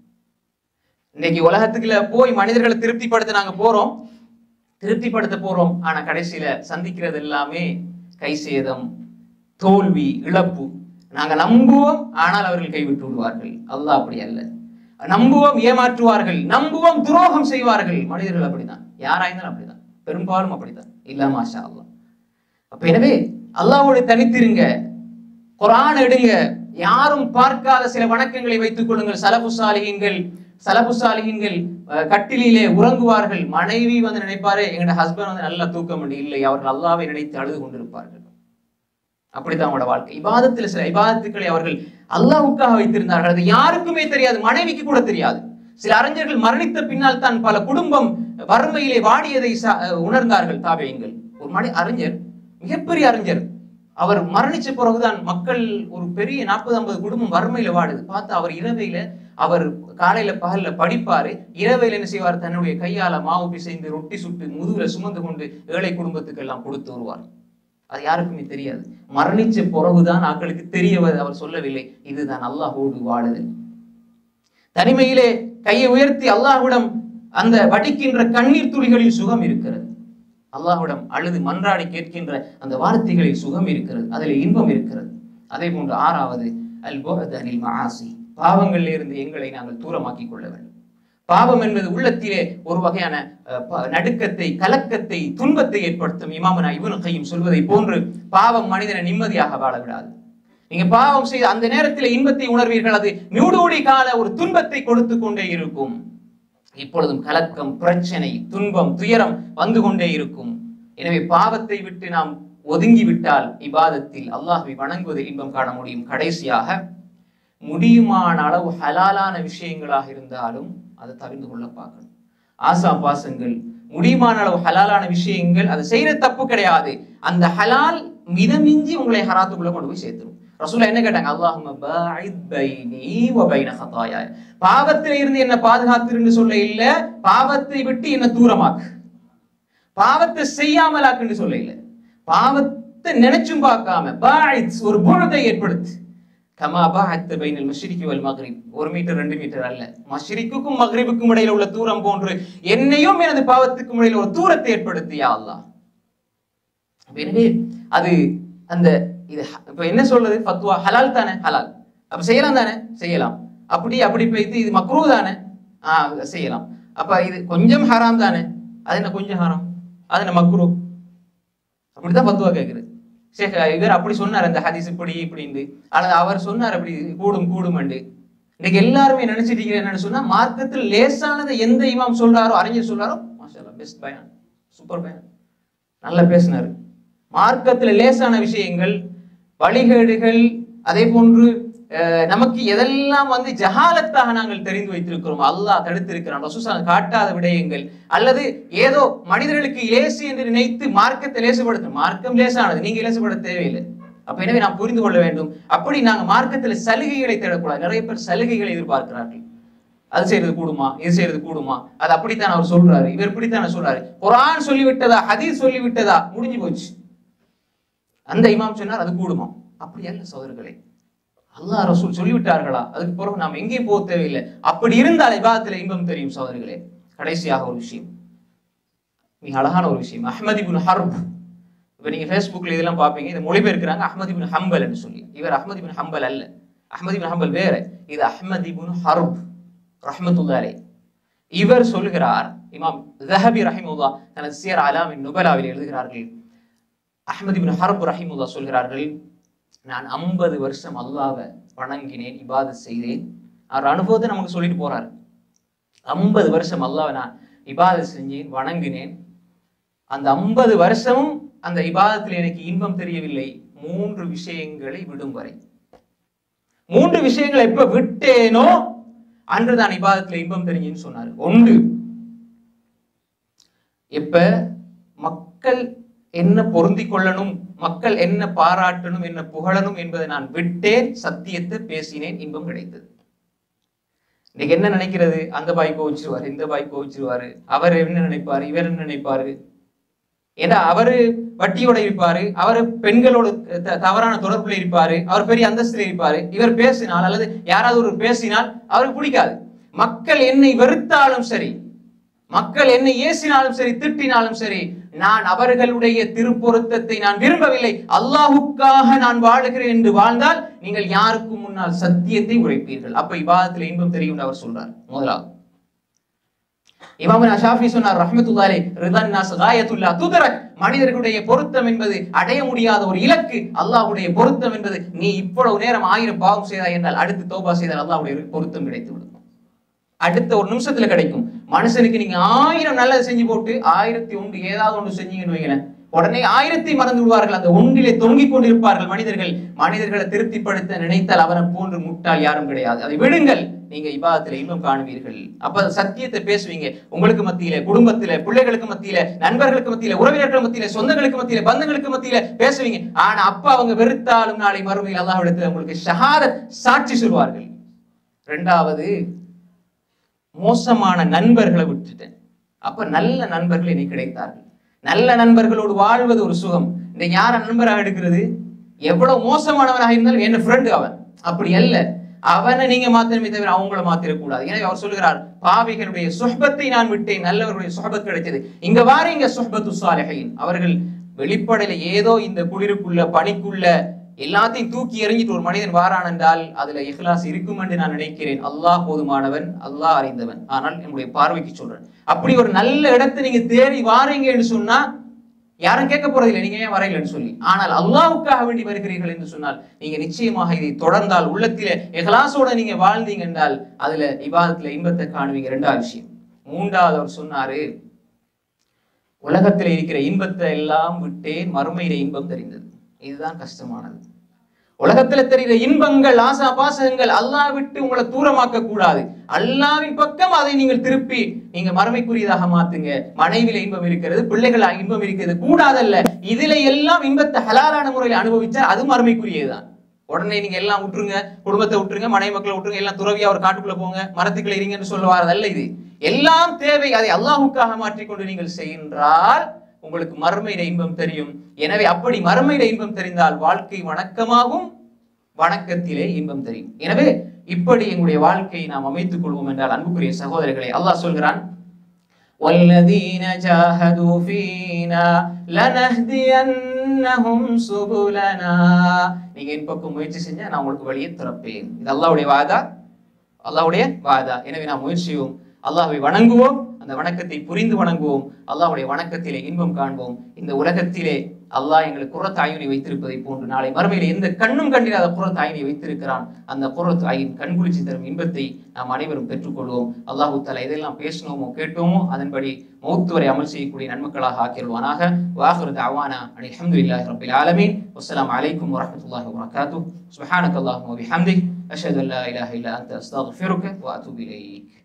இன்னைக்கு உலகத்துக்குள்ள போய் மனிதர்களை திருப்திப்படுத்த நாங்க போறோம் திருப்திப்படுத்த போறோம் ஆனா கடைசியில சந்திக்கிறது எல்லாமே கை சேதம் தோல்வி இழப்பு நாங்க நம்புவோம் ஆனால் அவர்கள் கைவிட்டு விடுவார்கள் அல்லாஹ் அப்படி அல்ல நம்புவோம் ஏமாற்றுவார்கள் நம்புவோம் துரோகம் செய்வார்கள் மனிதர்கள் அப்படிதான் யாராயிருந்தாலும் அப்படிதான் பெரும்பாலும் அப்படிதான் இல்ல மாஷா அல்லாஹ் அப்ப எனவே அல்லாஹ்வோடு தனித்திருங்க குர்ஆன் எடுங்க யாரும் பார்க்காத சில வணக்கங்களை வைத்துக் கொள்ளுங்கள் சலபு சாலிகங்கள் சலபு சாலிகங்கள் அஹ், கட்டிலிலே உறங்குவார்கள் மனைவி வந்து நினைப்பாரு எங்கட ஹஸ்பண்ட் வந்து நல்லா தூக்கம் உண்டு இல்லை அவர்கள் அல்லாவை நினைத்து அழுது கொண்டிருப்பார்கள் அப்படித்தான் அவங்களோட வாழ்க்கை இபாதத்துல சில இபாதத்துக்களை அவர்கள் அல்லாஹ்வுக்காக வைத்திருந்தார்கள் அது யாருக்குமே தெரியாது மனைவிக்கு கூட தெரியாது சில அறிஞர்கள் மரணித்த பின்னால் தான் பல குடும்பம் வறுமையிலே வாடியதை ச- உணர்ந்தார்கள் தாபியங்கள் ஒரு மணி அறிஞர் மிகப்பெரிய அறிஞர் அவர் மரணிச்ச பிறகுதான் மக்கள் ஒரு பெரிய நாற்பது ஐம்பது குடும்பம் வறுமையில வாடுது பார்த்து அவர் இரவையில அவர் காலையில பகல்ல படிப்பாரு இரவையில என்ன செய்வார் தன்னுடைய கையால மாவு பிசைந்து ரொட்டி சுட்டு முதுகுல சுமந்து கொண்டு ஏழை குடும்பத்துக்கு எல்லாம் கொடுத்து வருவார் அது யாருக்குமே தெரியாது மரணிச்ச பிறகுதான் ஆக்களுக்கு தெரிய வ- அவர் சொல்லவில்லை இதுதான் அல்லாஹோடு வாழுதல் தனிமையிலே கையை உயர்த்தி அல்லாஹ்விடம் அந்த வடிக்கின்ற கண்ணீர் துளிகளில் சுகம் இருக்கிறது அல்லாஹ்விடம் அழுது மன்றாடி கேட்கின்ற அந்த வார்த்தைகளில் சுகம் இருக்கிறது அதில் இன்பம் இருக்கிறது அதே போன்று ஆறாவது அல் புஅத் அனில் மஆசி பாவங்களில் இருந்து எங்களை நாங்கள் தூரமாக்கிக் கொள்ள வேண்டும் பாவம் என்பது உள்ளத்திலே ஒரு வகையான அஹ், ப- நடுக்கத்தை கலக்கத்தை துன்பத்தை ஏற்படுத்தும் இமாமனா இவனு கையும் சொல்வதை போன்று பாவம் மனிதனை நிம்மதியாக வாழ விடாது நீங்க பாவம் செய்த அந்த நேரத்தில் இன்பத்தை உணர்வீர்கள் அது நியூடோடி கால ஒரு துன்பத்தை கொடுத்து கொண்டே இருக்கும் இப்பொழுதும் கலக்கம் பிரச்சனை துன்பம் துயரம் வந்து கொண்டே இருக்கும் எனவே பாவத்தை விட்டு நாம் ஒதுங்கி விட்டால் இபாதத்தில் அல்லாஹ்வை வணங்குவதில் இன்பம் காண முடியும் கடைசியாக முடியுமான அளவு ஹலாலான விஷயங்களாக இருந்தாலும் அதை தவிர்த்து கொள்ள பார்க்கணும் ஆசா பாசங்கள் முடியுமான அளவு ஹலாலான விஷயங்கள் அதை செய்யற தப்பு கிடையாது அந்த ஹலால் மிதமிஞ்சி உங்களை ஹராத்துக்குள்ள கொண்டு போய் சேர்த்துரும் ரசூலா என்ன கேட்டாங்க அல்லாஹும்ம பாஇத் பைனி வ பைன ஹதாயா பாவத்தில் இருந்து என்ன பாதுகாத்துன்னு சொல்ல இல்ல பாவத்தை விட்டு என்ன தூரமாக்கு பாவத்தை செய்யாமலாக்குன்னு சொல்ல இல்ல பாவத்தை நினைச்சும் பார்க்காம பாஇத் ஒரு புறத்தை ஏற்படுத்து கமா பாஅத் பைனல் மஷ்ரிகி வல் மக்ரிப் ஒரு மீட்டர் ரெண்டு மீட்டர் அல்ல மஷ்ரிக்குக்கும் மக்ரிபுக்கும் இடையில உள்ள தூரம் போன்று என்னையும் எனது பாவத்துக்கும் இடையில ஒரு தூரத்தை ஏற்படுத்து யா அல்லாஹ் அப்ப எனவே அது அந்த இது ஹ- இப்ப என்ன சொல்றது ஃபத்வா ஹலால் தானே ஹலால் அப்ப செய்யலாம் தானே செய்யலாம் அப்படி அப்படி போய்த்து இது மக்ரூ தானே ஆ செய்யலாம் அப்ப இது கொஞ்சம் ஹராம் தானே அது என்ன கொஞ்சம் ஹராம் அது என்ன மக்ரூ அப்படித்தான் ஃபத்வா கேக்குது ஷேக் இவர் அப்படி சொன்னார் அந்த ஹதீஸ் இப்படி இப்படின்னு அல்லது அவர் சொன்னார் அப்படி கூடும் கூடுமண்டு இன்னைக்கு எல்லாருமே நினைச்சிட்டு இருக்கிற என்னன்னு சொன்னா மார்க்கத்தில் லேசானதை எந்த இமாம் சொல்றாரோ அறிஞர் சொல்றாரோ மாஷா பெஸ்ட் பயான் சூப்பர் பயான் நல்லா பேசினாரு மார்க்கத்துல லேசான விஷயங்கள் வழிகேடுகள் அதே போன்று அஹ், நமக்கு எதெல்லாம் வந்து ஜஹாலத்தாக நாங்கள் தெரிந்து வைத்திருக்கிறோம் அல்லாஹ் தடுத்திருக்கிறான் ரசூசன் காட்டாத விடயங்கள் அல்லது ஏதோ மனிதர்களுக்கு லேசு என்று நினைத்து மார்க்கத்தை லேசுபடுத்தும் மார்க்கம் லேசானது நீங்க லேசுபடுத்த தேவையில்லை அப்ப எனவே நாம் புரிந்து கொள்ள வேண்டும் அப்படி நாங்க மார்க்கத்துல சலுகைகளை தேடக்கூடாது நிறைய பேர் சலுகைகளை எதிர்பார்க்கிறார்கள் அது செய்யறது கூடுமா இது செய்யறது கூடுமா அது அப்படித்தான் அவர் சொல்றாரு இவர் இப்படித்தான் சொல்றாரு குர்ஆன் சொல்லிவிட்டதா ஹதீஸ் சொல்லிவிட்டதா முடிஞ்சு போச்சு அந்த இமாம் சொன்னார் அது கூடுமா அப்படி அல்ல சோதர்களே அல்லாஹ் ரசூல் சொல்லிவிட்டார்களா அதுக்கு பிறகு நாம் எங்கேயும் போக தேவையில்லை அப்படி இருந்தால் இபாதத்துல இன்பம் தெரியும் சோதர்களே கடைசியாக ஒரு விஷயம் மிக அழகான ஒரு விஷயம் அஹ்மத் இப்னு ஹர்ப் இப்ப நீங்க ஃபேஸ்புக்ல இதெல்லாம் பார்ப்பீங்க இதை மொழிபெயர்க்கிறாங்க அஹ்மத் இப்னு ஹம்பல் என்று சொல்லி இவர் அஹ்மத் இப்னு ஹம்பல் அல்ல அஹ்மத் இப்னு ஹம்பல் வேற இது அஹ்மத் இப்னு ஹர்ப் ரஹ்மத்துல்லாஹி இவர் சொல்கிறார் இமாம் ஜஹபி ரஹிமுல்லா தனது சியர் அலாமின் நுபலாவில் எழுதுகிறார்கள் அஹ்மத் இப்னு ஹர்ப் ரஹிமுல்லா சொல்கிறார்கள் நான் ஐம்பது வருஷம் அல்லாவை வணங்கினேன் இபாதத் செய்தேன் அவர் அனுபவத்தை நமக்கு சொல்லிட்டு போறாரு ஐம்பது வருஷம் அல்லாவை நான் இபாதத் செஞ்சேன் வணங்கினேன் அந்த ஐம்பது வருஷமும் அந்த இபாதத்தில் எனக்கு இன்பம் தெரியவில்லை மூன்று விஷயங்களை விடும் வரை மூன்று விஷயங்களை எப்ப விட்டேனோ அன்று தான் இபாதத்துல இன்பம் தெரிஞ்சுன்னு சொன்னாரு ஒன்று எப்ப மக்கள் என்ன பொருந்திக் கொள்ளணும் மக்கள் என்ன பாராட்டணும் என்ன புகழணும் என்பதை நான் விட்டேன் சத்தியத்தை பேசினேன் இன்பம் கிடைத்தது இன்னைக்கு என்ன நினைக்கிறது அந்த பாய் கோவிச்சிருவாரு இந்த பாய் கோவிச்சிருவாரு அவர் என்ன நினைப்பாரு இவர் என்ன நினைப்பாரு ஏன்னா அவரு வட்டியோட இருப்பாரு அவரு பெண்களோட த- தவறான தொடர்புல இருப்பாரு அவர் பெரிய அந்தஸ்துல இருப்பாரு இவர் பேசினால் அல்லது யாராவது ஒரு பேசினால் அவருக்கு பிடிக்காது மக்கள் என்னை வெறுத்தாலும் சரி மக்கள் என்னை ஏசினாலும் சரி திட்டினாலும் சரி நான் அவர்களுடைய திருப்பொருத்தத்தை நான் விரும்பவில்லை அல்லாஹுக்காக நான் வாழுகிறேன் என்று வாழ்ந்தால் நீங்கள் யாருக்கும் முன்னால் சத்தியத்தை உரைப்பீர்கள் அப்ப இபாதத்தில் இன்பம் தெரியும் என்று அவர் சொல்றார் முதலாவது இமாம் ஷாஃபி சொன்னார் ரஹ்மத்துல்லாஹி ரிதன் நாஸ் காயத்துல்லா துதரக் மனிதர்களுடைய பொருத்தம் என்பது அடைய முடியாத ஒரு இலக்கு அல்லாஹ்வுடைய பொருத்தம் என்பது நீ இவ்வளவு நேரம் ஆயிரம் பாவம் செய்தாய் என்றால் அடுத்து தௌபா செய்தால் அல்லாஹ்வுடைய பொருத்தம் கிடைத்து விடும் அடுத்த ஒரு நிமிஷத்துல கிடைக்கும் மனுஷனுக்கு நீங்க ஆயிரம் நல்லது செஞ்சு போட்டு ஆயிரத்தி ஒன்று ஏதாவது ஒன்று செஞ்சீங்கன்னு வைங்களேன் உடனே ஆயிரத்தை மறந்து விடுவார்கள் அந்த ஒன்றிலே தொங்கிக் கொண்டிருப்பார்கள் மனிதர்கள் மனிதர்களை திருப்திப்படுத்த நினைத்தால் அவனை போன்று முட்டாள் யாரும் கிடையாது அதை விடுங்கள் நீங்க இபாதத்துல இன்பம் காணுவீர்கள் அப்ப சத்தியத்தை பேசுவீங்க உங்களுக்கு மத்தியில குடும்பத்தில பிள்ளைகளுக்கு மத்தியில நண்பர்களுக்கு மத்தியில உறவினர்கள் மத்தியில சொந்தங்களுக்கு மத்தியில பந்தங்களுக்கு மத்தியில பேசுவீங்க ஆனா அப்ப அவங்க வெறுத்தாலும் நாளை மறுமையில் அல்லாஹ்விடத்தில் உங்களுக்கு ஷஹாதத் சாட்சி சொல்வார்கள் ரெண்டாவது மோசமான நண்பர்களை விட்டுட்டேன் அப்ப நல்ல நண்பர்கள் எனக்கு கிடைத்தார்கள் நல்ல நண்பர்களோடு வாழ்வது ஒரு சுகம் இந்த யார நண்பராக எடுக்கிறது எவ்வளவு மோசமானவனாக இருந்தாலும் என்ன ஃப்ரெண்டு அவன் அப்படி அல்ல அவனை நீங்க மாத்திரமே தவிர அவங்கள மாத்திரக்கூடாது எனவே அவர் சொல்கிறார் பாவிகளுடைய சுஹபத்தை நான் விட்டேன் நல்லவர்களுடைய சுஹபத் கிடைச்சது இங்க வாரீங்க சுஹபத்து சாலிஹின் அவர்கள் வெளிப்படையில ஏதோ இந்த குளிருக்குள்ள பனிக்குள்ள எல்லாத்தையும் தூக்கி எறிஞ்சிட்டு ஒரு மனிதன் வாரான் என்றால் அதுல இஹ்லாஸ் இருக்கும் என்று நான் நினைக்கிறேன் அல்லாஹ் போதுமானவன் அல்லாஹ் அறிந்தவன் ஆனால் என்னுடைய பார்வைக்கு சொல்றேன் அப்படி ஒரு நல்ல இடத்தை நீங்க தேடி வாரீங்கன்னு சொன்னா யாரும் கேட்க போறதில்லை நீங்க ஏன் வரையிலன்னு சொல்லி ஆனால் அல்லாஹ்வுக்காக வேண்டி வருகிறீர்கள் என்று சொன்னால் நீங்க நிச்சயமாக இதை தொடர்ந்தால் உள்ளத்திலே இஹ்லாஸோட நீங்க வாழ்ந்தீங்க என்றால் அதுல இபாதத்துல இன்பத்தை காணுவீங்க ரெண்டாவது விஷயம் மூன்றாவது அவர் சொன்னாரு உலகத்தில் இருக்கிற இன்பத்தை எல்லாம் விட்டேன் மறுமையில இன்பம் தெரிந்தது இதுதான் கஷ்டமானது உலகத்துல தெரிகிற இன்பங்கள் ஆசா பாசகங்கள் அல்லாஹ் விட்டு உங்களை தூரமாக்க கூடாது அல்லாவின் பக்கம் அதை நீங்கள் திருப்பி நீங்க மறுமைக்குரியதாக மாத்துங்க மனைவில இன்பம் இருக்கிறது பிள்ளைகள் இன்பம் இருக்கிறது கூடாதல்ல இதுல எல்லாம் இன்பத்தை ஹலாலான முறையில் அனுபவிச்சா அது மறுமைக்குரியதுதான் உடனே நீங்க எல்லாம் விட்டுருங்க குடும்பத்தை விட்டுருங்க மனைவி மக்களை விட்டுருங்க எல்லாம் துறவியா ஒரு காட்டுக்குள்ள போங்க மரத்துக்குள்ள இருங்கன்னு சொல்லுவாரதல்ல இது எல்லாம் தேவை அதை அல்லாஹுக்காக மாற்றிக்கொண்டு நீங்கள் செய்கின்றால் உங்களுக்கு மறுமையில இன்பம் தெரியும் எனவே அப்படி மறுமையில இன்பம் தெரிந்தால் வாழ்க்கை வணக்கமாகும் வணக்கத்திலே இன்பம் தெரியும் எனவே இப்படி எங்களுடைய வாழ்க்கையை நாம் அமைத்துக் கொள்வோம் என்றால் அன்புக்குரிய சகோதரர்களை அல்லாஹ் சொல்கிறான் والذين جاهدوا فينا لنهدينهم سبلنا நீங்க என் பக்கம் முயற்சி செஞ்சா நான் உங்களுக்கு வழியை திறப்பேன் இது அல்லாஹ்வுடைய வாதா அல்லாஹ்வுடைய வாதா எனவே நாம் முயற்சியோம் அல்லாஹ்வை வணங்குவோம் அந்த வணக்கத்தை புரிந்து வணங்குவோம் அல்லாஹ்வுடைய வணக்கத்திலே இன்பம் காண்போம் இந்த உலகத்திலே அல்லாஹ் எங்களுக்கு குரத்தாயினை வைத்திருப்பதை போன்று நாளை மறுமையிலே எந்த கண்ணும் கண்டிராத குரத்தாயினை வைத்திருக்கிறான் அந்த குரத்தாயின் கண்குளிச்சு தரும் இன்பத்தை நாம் அனைவரும் பெற்றுக்கொள்வோம் அல்லாஹு தலா எதெல்லாம் பேசினோமோ கேட்டோமோ அதன்படி மௌத்து வரை அமல் செய்யக்கூடிய நன்மக்களாக ஆக்கிடுவானாக வாஹுரு தாவானா அலி அஹமதுல்லாஹி ரபில் ஆலமீன் வஸ்ஸலாமு அலைக்கும் வரஹ்மத்துல்லாஹி வபரகாத்துஹு சுப்ஹானக அல்லாஹும்ம வபிஹம்திக் அஷ்ஹது அல்லா இலாஹ இல்லா அன்த அஸ்தக்ஃபிருக வ அத்தூபு இலைக்